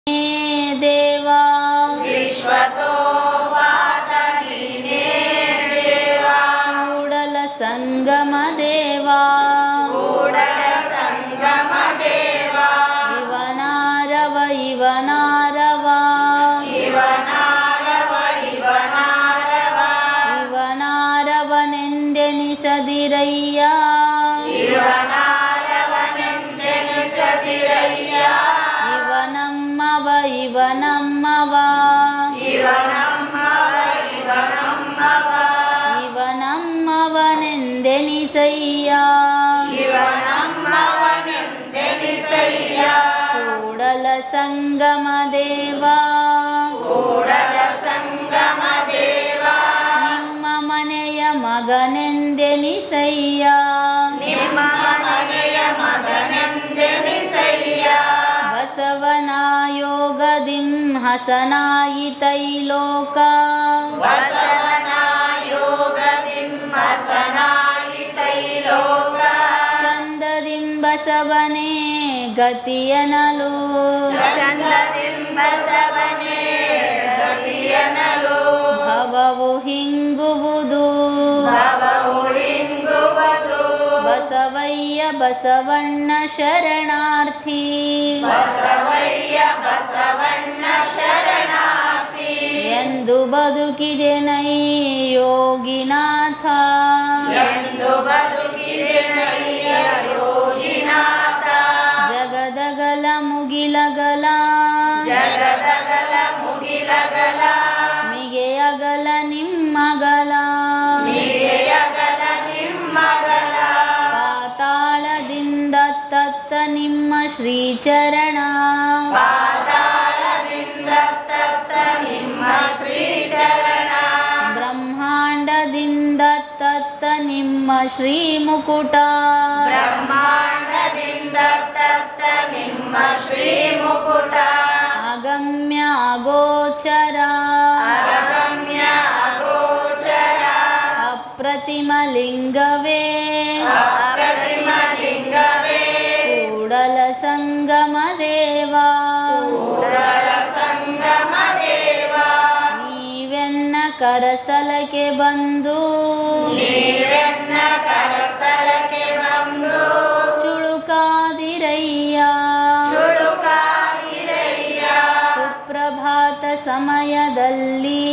ದೇವಾ ಕೂಡಲ ಸಂಗಮ ದೇವಾ ಇವನಾರವ ಇವನಾರವ ಇವನಾರವನೆಂದೆನಿಸದಿರಯ್ಯ ಇವನಮ್ಮವ ಇವನಮ್ಮವ ಇವನಮ್ಮವನೆಂದೆನಿಸಯ್ಯ ಕೂಡಲ ಸಂಗಮ ದೇವಾ ನಿಮ್ಮ ಮನೆಯ ಮಗನೆಂದೆನಿಸಯ್ಯ ಬಸವನ ಯೋಗದಿಂ ಹಸನಾಯಿತೈಲೋಕ ಚಂದದಿಂ ಬಸವನೇ ಗತಿಯನಲು ಭವವು ಹಿಂಗುವುದು ಬಸವಯ್ಯ ಬಸವಣ್ಣ ಶರಣಾರ್ಥಿ ಎಂದು ಬದುಕಿದೆ ನೈ ಯೋಗಿನಾಥ ಜಗದಗಲ ಮುಗಿಲಗಲ ಮಿಗೆಯಗಲ ನಿಮ್ಮಗಲ ಪಾತಾಳದಿಂದ ತತ್ತ ನಿಮ್ಮ ಶ್ರೀಚರಣ ಬ್ರಹ್ಮಾಂಡದಿಂದ ತತ್ತ ನಿಮ್ಮ ಶ್ರೀ ಮುಕುಟ ಅಗಮ್ಯ ಅಗೋಚರ ಅಪ್ರತಿಮ ಲಿಂಗವೇ ಕೂಡಲ ಸಂಗಮ ದೇವಾ ನೀವೆನ್ನ ಕರಸಲಕ್ಕೆ ಬಂದು ಚುಳುಕಾದಿರಯ್ಯ ಸುಪ್ರಭಾತ ಸಮಯದಲ್ಲಿ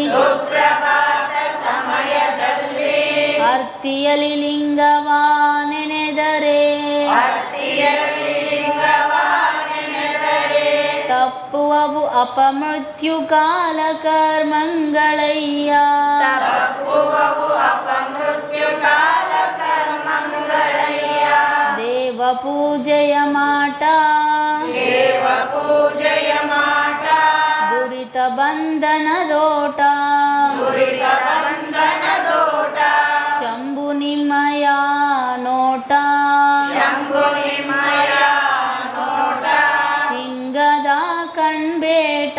ಅರ್ತಿಯಲಿ ಲಿಂಗವಾ ನೆನೆದರೆ ತಪ್ಪುವವು ಅಪಮೃತ್ಯು ಕಾಲ ಕರ್ಮಂಗಳಯ್ಯ ದೇವ ಪೂಜೆಯ ಮಾಟ ದುರಿತ ಬಂಧನದೋಟ ಶಂಭು ನಿಮ್ಮಯ ನೋಟ ಹಿಂಗದ ಕಣ್ಬೇಟ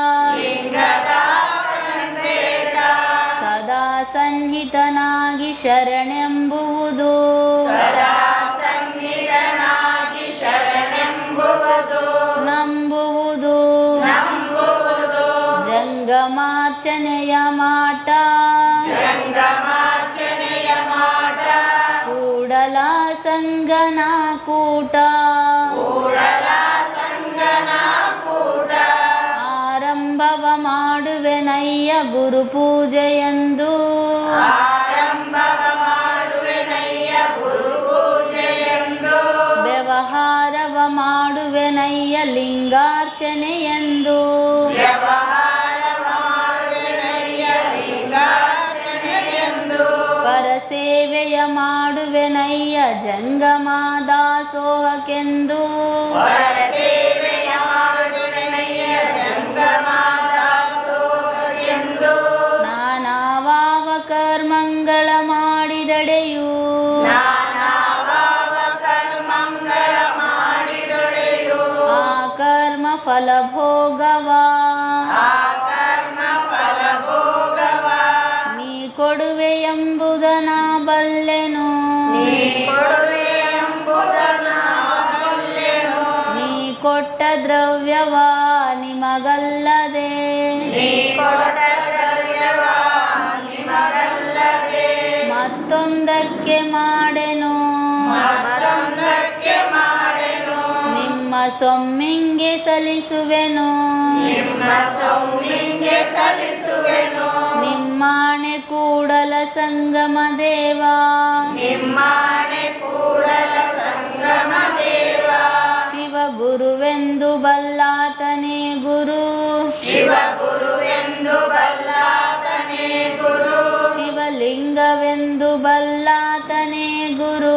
ಸದಾ ಸನ್ನಿಹಿತನಾಗಿ ಶರಣೆಂಬುವುದು ನಂಬುವುದು ಜಂಗಮಾರ್ಚನೆಯ ಮಾಟ ಕೂಡಲ ಸಂಗನ ಕೂಟ ಆರಂಭವ ಮಾಡುವೆನಯ್ಯ ಗುರು ಪೂಜೆಯೆಂದು ವ್ಯವಹಾರವ ಮಾಡುವೆನಯ್ಯ ಲಿಂಗಾರ್ಚನೆಯೆಂದು ಪರಸೇವೆಯ ಮಾಡುವೆನಯ್ಯ ಜಂಗಮ ದಾಸೋಹಕ್ಕೆಂದು ನಾನಾವಾವ ಕರ್ಮಂಗಳ ಮಾಡಿದಡೆಯೂ ಆ ಕರ್ಮ ಫಲ ಭೋಗವಾ ನೀ ಕೊಡುವೆ ಎಂಬುದನ ಬಲ್ಲೆನು ನೀ ಕೊಟ್ಟ ದ್ರವ್ಯವ ನಿಮಗಲ್ಲದೆ ಮತ್ತೊಂದಕ್ಕೆ ಮಾಡೆನು ನಿಮ್ಮ ಸೊಮ್ಮಿಂಗೆ ಸಲ್ಲಿಸುವೆನು ನಿಮ್ಮಾಣೆ ಕೂಡಲ ಸಂಗಮ ದೇವ ಶಿವ ಗುರುವೆಂದು ಬಲ್ಲಾತನೇ ಗುರು ಶಿವಲಿಂಗವೆಂದು ಬಲ್ಲಾತನೇ ಗುರು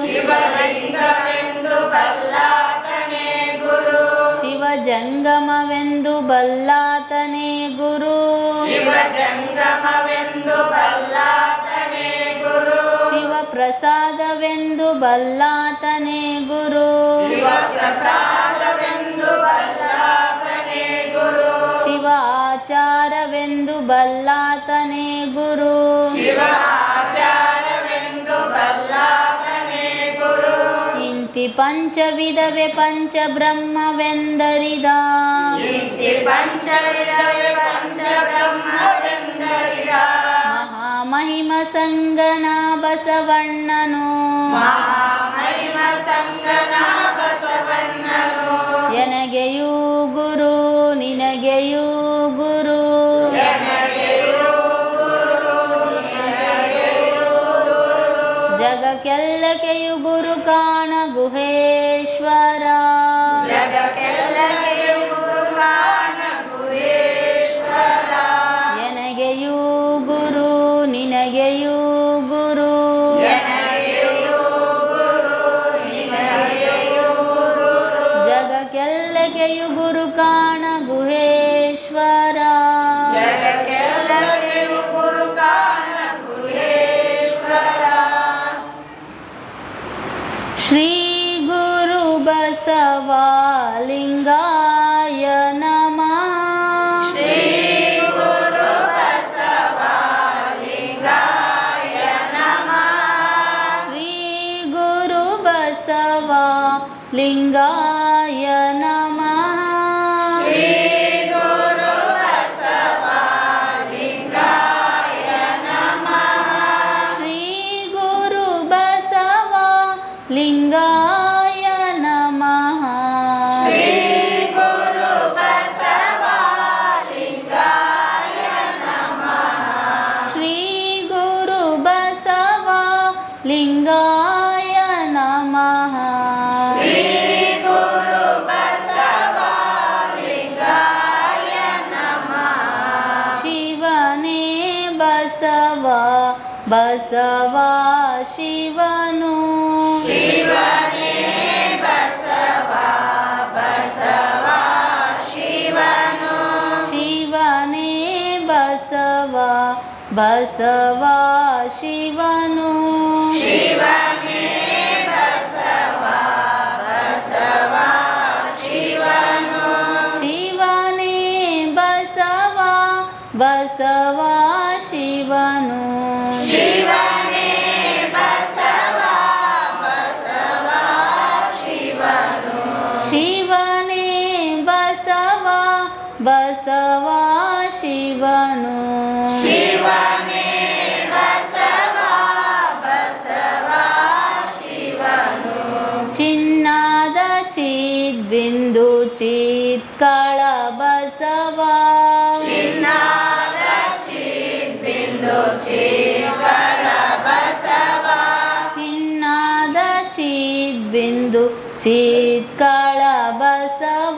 ಶಿವ ಜಂಗಮವೆಂದು ಬಲ್ಲಾತನೇ ಗುರು ಜಂಗಮವೆಂದು ಬಲ್ಲಾತನೇ ಗುರು ಶಿವ ಪ್ರಸಾದವೆಂದು ಬಲ್ಲಾತನೇ ಗುರು ಶಿವ ಪ್ರಸಾದವೆಂದು ಬಲ್ಲಾತನೇ ಗುರು ಶಿವ ಆಚಾರವೆಂದು ಬಲ್ಲಾತನೇ ಗುರು ಶಿವ ಆಚಾರವೆಂದು ಬಲ್ಲಾತನೇ ಗುರು ಇಂತಿ ಪಂಚವಿಧವೆ ಪಂಚ ಬ್ರಹ್ಮವೆಂದರಿದ ಇಂತಿ ಪಂಚವಿಧವೆ ಪಂಚಬ್ರಹ್ಮವೆಂದರಿದ ಮಹಾಮಹಿಮ ಸಂಗನ ಬಸವಣ್ಣನು ಮಹಾಮಹಿಮ ಸಂಗನ ಬಸವಣ್ಣನು ಎನಗೆಯೂ ಗುರು ನಿನಗೆಯೂ ಗುರು ಜಗಕ್ಕೆಲ್ಲಕೆಯು ಗುರು ಕಾಣ ಗುಹೇಶ್ವರ ಜಗಕ್ಕೆಲ್ಲಗೆ ಗುರುವಾಣ ಗುಹೇಶ್ವರ ಎನಗೆಯೂ ಗುರು ನಿನಗೆಯೂ ಗುರು ಜಗಕ್ಕೆಲ್ಲಕೆಯು ಗುರು ಕಾಣ ಗುಹೇಶ್ವರ ಜಗಕ್ಕೆಲ್ಲಗೆ ಗುರು ಕಾಣ ಗುಹೇಶ್ವರ ಶ್ರೀ ಗುರು ಬಸವ ಲಿಂಗಾಯ ನಮಃ ಶ್ರೀ ಗುರು ಬಸವ ಲಿಂಗಾಯ ನಮಃ ಶ್ರೀ ಗುರು ಬಸವ ಲಿಂಗಾಯ ನಮಃ ಶ್ರೀ ಗುರು ಬಸವ ಲಿಂಗಾಯ ನಮಃ ಶ್ರೀ ಗುರು ಬಸವ ಲಿಂಗಾಯ ನಮಃ ಶ್ರೀ ಗುರು ಬಸವ ಲಿಂಗಾಯ ಶ್ರೀ ಗುರು ಬಸವ ಲಿಂಗಾಯ ನಮಃ ಶ್ರೀ ಗುರು ಬಸವ ಲಿಂಗಾಯ ನಮಃ ಶಿವನೇ ಬಸವ ಬಸವ ಶಿವನು ಶಿವನೇ ಬಸವ ಬಸವ ಶಿವನು ಶಿವನೇ ಬಸವ ಬಸವ ಶಿವನು ಶಿವನೇ ಬಸವ ಬಸವ ಶಿವನು ಶಿವನೇ ಬಸವ ಬಸವ ಶಿವನು ಶಿವನೇ ಬಸವ ಬಸವ ಶಿವನು ಶಿವನೇ ಬಸವ ಬಸವ ಶಿವನು ಶಿವನೇ ಬಸವ ಬಸವ ಶಿವನು ಚಿನ್ನದ ಚಿದ್ಬಿಂದು ಚಿತ್ಕಳ ಬಸವ ಚಿನ್ನಾದ ಚಿದ್ಬಿಂದು ಚಿಕ್ಕಳ ಬಸವ ಚಿನ್ನದ ಚಿದ್ಬಿಂದು ಚಿತ್ಕಳ ಬಸವ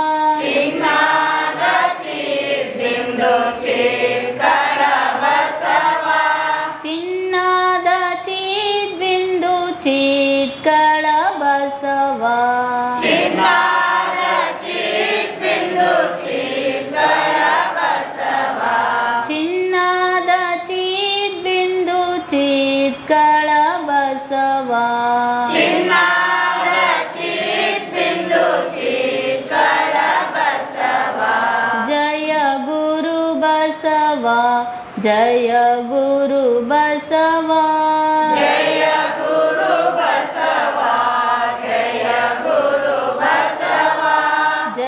ಚಿನ್ನಾದ ಚಿದ್ಬಿಂದು ಚಿಕ್ಕಳ ಬಸವ ಚಿನ್ನದ ಚಿದ್ಬಿಂದು ಚಿತ್ಕಳ ಬಸವ ಚಿನ್ನಾದ ಚಿದ್ಬಿಂದು ಚಿಕ್ಕಳ ಬಸವ ಚಿನ್ನದ ಚಿದ್ಬಿಂದು ಚಿತ್ಕಳ ಬಸವ ಚಿನ್ನಾದ ಚಿದ್ಬಿಂದು ಚಿಕ್ಕಳ ಬಸವ ಜಯ ಗುರು ಬಸವ ಜಯ ಗುರು ಬಸವ ಜಯ ಗುರು ಬಸವ ಜಯ ಗುರು ಬಸವ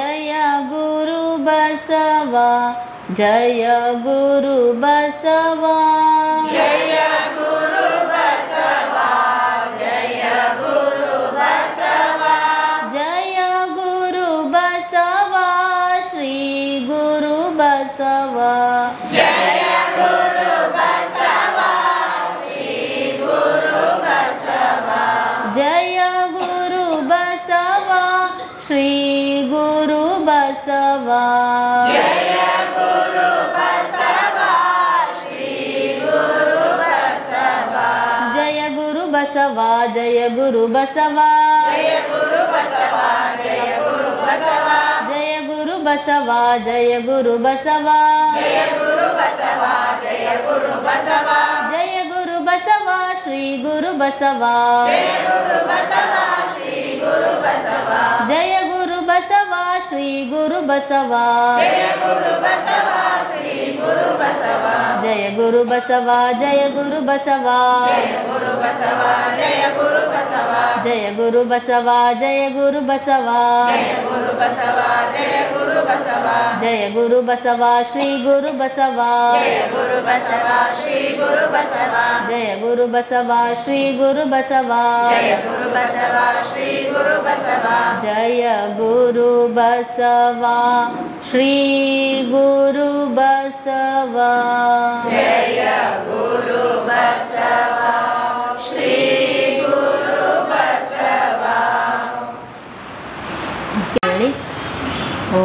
ಬಸವ ಜಯ ಗುರು ಬಸವ ಜಯ ಗುರು ಬಸವ ಜಯ ಗುರು ಬಸವ ಜಯ ಗುರು ಬಸವ ಶ್ರೀ ಗುರು ಬಸವ ಜಯ ಗುರು ಬಸವ ಶ್ರೀ ಗುರು ಬಸವ ಜಯ ಗುರು ಬಸವ ಶ್ರೀ ಗುರು ಬಸವ ಜಯ ಗುರು ಬಸವ ಶ್ರೀ ಗುರು ಬಸವ ಜಯ ಗುರು ಬಸವ ಜಯ ಗುರು ಬಸವ ಜಯ ಗುರು ಬಸವ ಜಯ ಗುರು ಬಸವ ಜಯ ಗುರು ಬಸವ ಜಯ ಗುರು ಬಸವ ಜಯ ಗುರು ಬಸವ ಜಯ ಗುರು ಬಸವ ಜಯ ಗುರು ಬಸವ ಶ್ರೀ ಗುರು ಬಸವ ಜಯ ಗುರು ಬಸವ ಶ್ರೀ ಗುರು ಬಸವ ಜಯ ಗುರು ಬಸವ ಶ್ರೀ ಗುರು ಬಸವ ಜಯ ಗುರು ಬಸವ ಶ್ರೀ ಗುರು ಬಸವ ಜಯ ಗುರು ಬಸವ ಜಯ ಗುರು ಬಸವ ಜಯ ಗುರು ಬಸವ ಜಯ ಗುರು ಬಸವ ಜಯ ಗುರು ಬಸವ ಜಯ ಗುರು ಬಸವ ಜಯ ಗುರು ಬಸವ ಜಯ ಗುರು ಬಸವ ಜಯ ಗುರು ಬಸವ ಶ್ರೀ ಗುರು ಬಸವ ಜಯ ಗುರು ಬಸವ ಶ್ರೀ ಗುರು ಬಸವ ಜಯ ಗುರು ಬಸವ ಶ್ರೀ ಗುರು ಬಸವ ಜಯ ಗುರು ಬಸವ ಶ್ರೀ ಗುರು ಬಸವ ಜಯ ಗುರು ಬಸವ ಶ್ರೀ ಗುರು ಬಸವ ಜಯ ಗುರು ಬಸವ ಶ್ರೀ ಗುರು ಬಸವ ಹೇಳಿ ಓ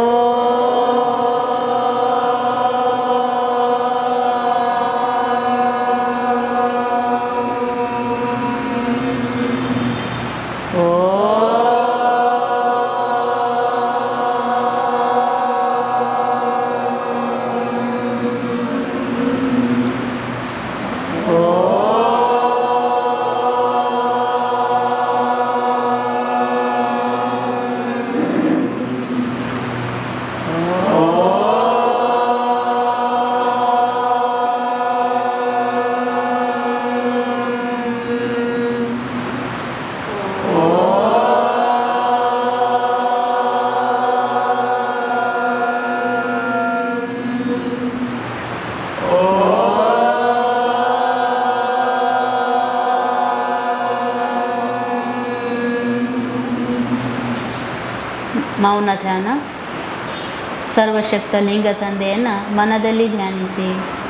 ಮೌನ ಧ್ಯಾನ ಸರ್ವಶಕ್ತ ಲಿಂಗ ತಂದೆಯನ್ನು ಮನದಲ್ಲಿ ಧ್ಯಾನಿಸಿ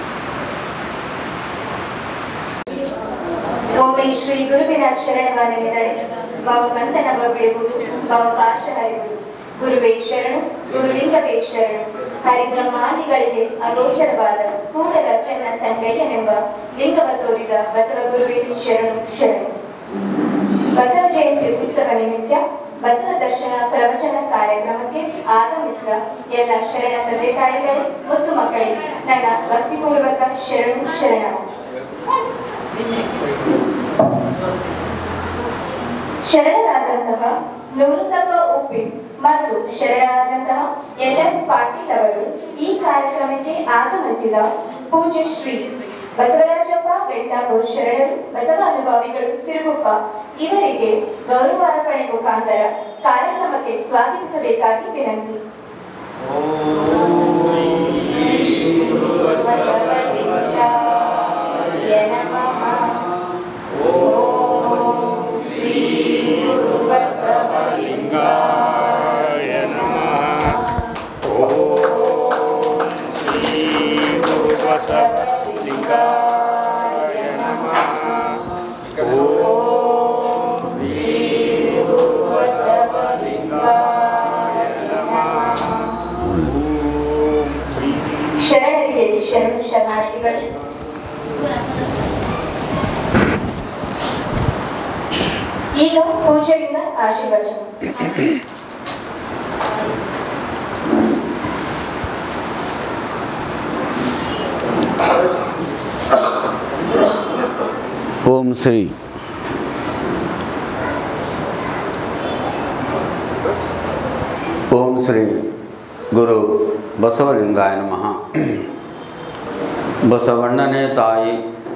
ಒಮ್ಮೆ ಶ್ರೀ ಗುರುವಿನ ಶರಣವನ್ನೆಳೆದಡೆ ಭವ ಬಂಧನವ ಬಿಡುವುದು ಭವ ಪಾಶ ಹರಿವುದು ಗುರುವೇ ಶರಣು ಗುರುಲಿಂಗವೇ ಶರಣು ಹರಿಬ್ರಹ್ಮಾದಿಗಳಿಗೆ ಅಗೋಚರವಾದ ಕೂಡಲ ಚೆನ್ನ ಸಂಗಯ್ಯನೆಂಬ ಲಿಂಗವ ತೋರಿದ ಬಸವ ಗುರುವೇ ಶರಣು ಶರಣು ಬಸವ ಜಯಂತಿ ಉತ್ಸವ ನಿಮಿತ್ತ ಬಸವ ದರ್ಶನ ಪ್ರವಚನ ಕಾರ್ಯಕ್ರಮಕ್ಕೆ ಆಗಮಿಸಿದ ಎಲ್ಲ ಶರಣ ತಂದೆ ತಾಯಿಗಳೇ ಮತ್ತು ಮಕ್ಕಳೇ ನನ್ನ ಭಕ್ತಿಪೂರ್ವಕ ಶರಣು ಶರಣ ಶರಣರಾದಂತಹ ನೂರುತಪ್ಪ ಉಪ್ಪಿ ಮತ್ತು ಶರಣರಾದಂತಹ ಎಲ್ ಎಫ್ ಪಾಟೀಲ್ ಅವರು ಈ ಕಾರ್ಯಕ್ರಮಕ್ಕೆ ಆಗಮಿಸಿದ ಪೂಜ್ಯ ಶ್ರೀ ಬಸವರಾಜಪ್ಪ ಬೆಟ್ಟಾಪುರ್ ಶರಣರು ಬಸವ ಅನುಭವಿಗಳು ಸಿರುಗುಪ್ಪ ಇವರಿಗೆ ಗೌರವಾರ್ಪಣೆ ಮುಖಾಂತರ ಕಾರ್ಯಕ್ರಮಕ್ಕೆ ಸ್ವಾಗತಿಸಬೇಕಾಗಿ ವಿನಂತಿ ಬಸವಲಿಂಗಾಯ ನಮಃ. ಓಂ ಶ್ರೀ ಗುರು ಬಸವಲಿಂಗಾಯ ಶರಣರಿಗೆ ಶರಣು ಶರಣಾರ್ಥಿಗಳು ಈಗ ಪೂಜೆಯಿಂದ ಆಶೀರ್ವಚನ ಓಂ ಶ್ರೀ ಓಂ ಶ್ರೀ ಗುರು ಬಸವಲಿಂಗಾಯ ನಮಃ ಬಸವಣ್ಣನೇ ತಾಯಿ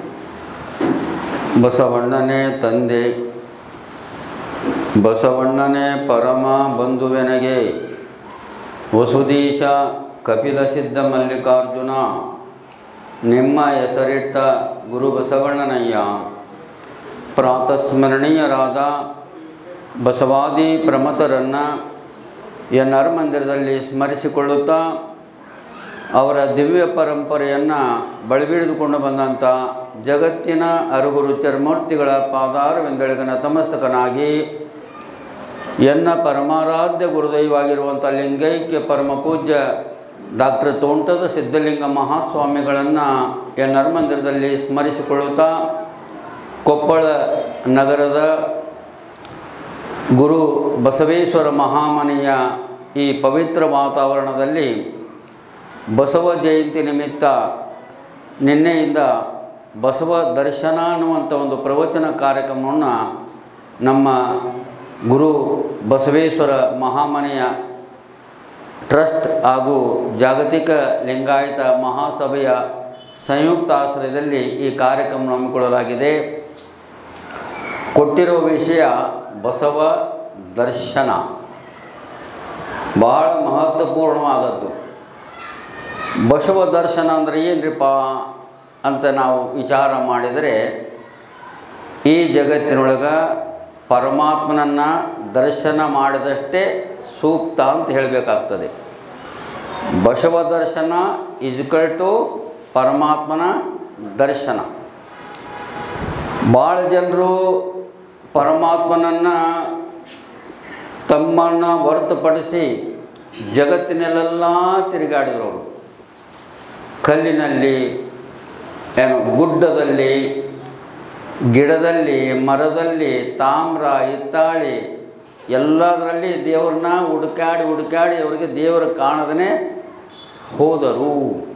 ಬಸವಣ್ಣನೇ ತಂದೆ ಬಸವಣ್ಣನೇ ಪರಮ ಬಂಧುವೆನಗೆ ವಸುದೀಶ ಕಪಿಲ ಸಿದ್ಧ ಮಲ್ಲಿಕಾರ್ಜುನ ನಿಮ್ಮ ಹೆಸರಿಟ್ಟ ಗುರು ಬಸವಣ್ಣನಯ್ಯ ಪ್ರಾತಸ್ಮರಣೀಯರಾದ ಬಸವಾದಿ ಪ್ರಮಥರನ್ನು ಎನ್ ಮಂದಿರದಲ್ಲಿ ಸ್ಮರಿಸಿಕೊಳ್ಳುತ್ತಾ ಅವರ ದಿವ್ಯ ಪರಂಪರೆಯನ್ನು ಬಳಿಬಿಡಿದುಕೊಂಡು ಬಂದಂಥ ಜಗತ್ತಿನ ಅರುಗುರು ಚರ್ಮೂರ್ತಿಗಳ ಪಾದಾರವೆಂದೆಳಗ ನತಮಸ್ತಕನಾಗಿ ಎನ್ನ ಪರಮಾರಾಧ್ಯ ಗುರುದೈವಾಗಿರುವಂಥ ಲಿಂಗೈಕ್ಯ ಪರಮ ಪೂಜ್ಯ ಡಾಕ್ಟರ್ ತೋಂಟದ ಸಿದ್ಧಲಿಂಗ ಮಹಾಸ್ವಾಮಿಗಳನ್ನು ಎನ್ ಮಂದಿರದಲ್ಲಿ ಸ್ಮರಿಸಿಕೊಳ್ಳುತ್ತಾ ಕೊಪ್ಪಳ ನಗರದ ಗುರು ಬಸವೇಶ್ವರ ಮಹಾಮನೆಯ ಈ ಪವಿತ್ರ ವಾತಾವರಣದಲ್ಲಿ ಬಸವ ಜಯಂತಿ ನಿಮಿತ್ತ ನಿನ್ನೆಯಿಂದ ಬಸವ ದರ್ಶನ ಅನ್ನುವಂಥ ಒಂದು ಪ್ರವಚನ ಕಾರ್ಯಕ್ರಮವನ್ನು ನಮ್ಮ ಗುರು ಬಸವೇಶ್ವರ ಮಹಾಮನೆಯ ಟ್ರಸ್ಟ್ ಹಾಗೂ ಜಾಗತಿಕ ಲಿಂಗಾಯತ ಮಹಾಸಭೆಯ ಸಂಯುಕ್ತ ಆಶ್ರಯದಲ್ಲಿ ಈ ಕಾರ್ಯಕ್ರಮ ಹಮ್ಮಿಕೊಳ್ಳಲಾಗಿದೆ ಕೊಟ್ಟಿರೋ ವಿಷಯ ಬಸವ ದರ್ಶನ ಬಹಳ ಮಹತ್ವಪೂರ್ಣವಾದದ್ದು ಬಸವ ದರ್ಶನ ಅಂದರೆ ಏನ್ರಿಪ್ಪ ಅಂತ ನಾವು ವಿಚಾರ ಮಾಡಿದರೆ ಈ ಜಗತ್ತಿನೊಳಗೆ ಪರಮಾತ್ಮನನ್ನು ದರ್ಶನ ಮಾಡಿದಷ್ಟೇ ಸೂಕ್ತ ಅಂತ ಹೇಳಬೇಕಾಗ್ತದೆ ಬಸವ ದರ್ಶನ ಇಜ್ಕಲ್ ಟು ಪರಮಾತ್ಮನ ದರ್ಶನ ಭಾಳ ಜನರು ಪರಮಾತ್ಮನನ್ನು ತಮ್ಮನ್ನು ಹೊರತುಪಡಿಸಿ ಜಗತ್ತಿನಲ್ಲೆಲ್ಲ ತಿರುಗಾಡಿದ್ರು ಅವರು ಕಲ್ಲಿನಲ್ಲಿ ಏನು ಗುಡ್ಡದಲ್ಲಿ ಗಿಡದಲ್ಲಿ ಮರದಲ್ಲಿ ತಾಮ್ರ ಹಿತ್ತಾಳಿ ಎಲ್ಲದರಲ್ಲಿ ದೇವ್ರನ್ನ ಹುಡುಕಾಡಿ ಹುಡುಕಾಡಿ ಅವರಿಗೆ ದೇವರ ಕಾಣದೇ ಹೋದರು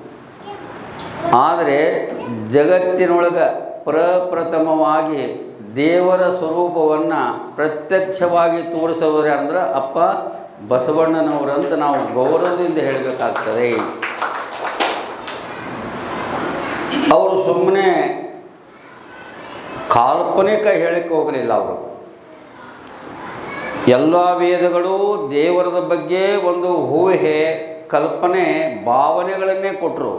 ಆದರೆ ಜಗತ್ತಿನೊಳಗೆ ಪ್ರಪ್ರಥಮವಾಗಿ ದೇವರ ಸ್ವರೂಪವನ್ನು ಪ್ರತ್ಯಕ್ಷವಾಗಿ ತೋರಿಸೋರು ಅಂದ್ರೆ ಅಪ್ಪ ಬಸವಣ್ಣನವರು ಅಂತ ನಾವು ಗೌರವದಿಂದ ಹೇಳಬೇಕಾಗ್ತದೆ ಅವರು ಸುಮ್ಮನೆ ಕಾಲ್ಪನಿಕ ಹೇಳಕ್ಕೆ ಹೋಗಲಿಲ್ಲ ಅವರು ಎಲ್ಲ ವೇದಗಳು ದೇವರದ ಬಗ್ಗೆ ಒಂದು ಊಹೆ ಕಲ್ಪನೆ ಭಾವನೆಗಳನ್ನೇ ಕೊಟ್ಟರು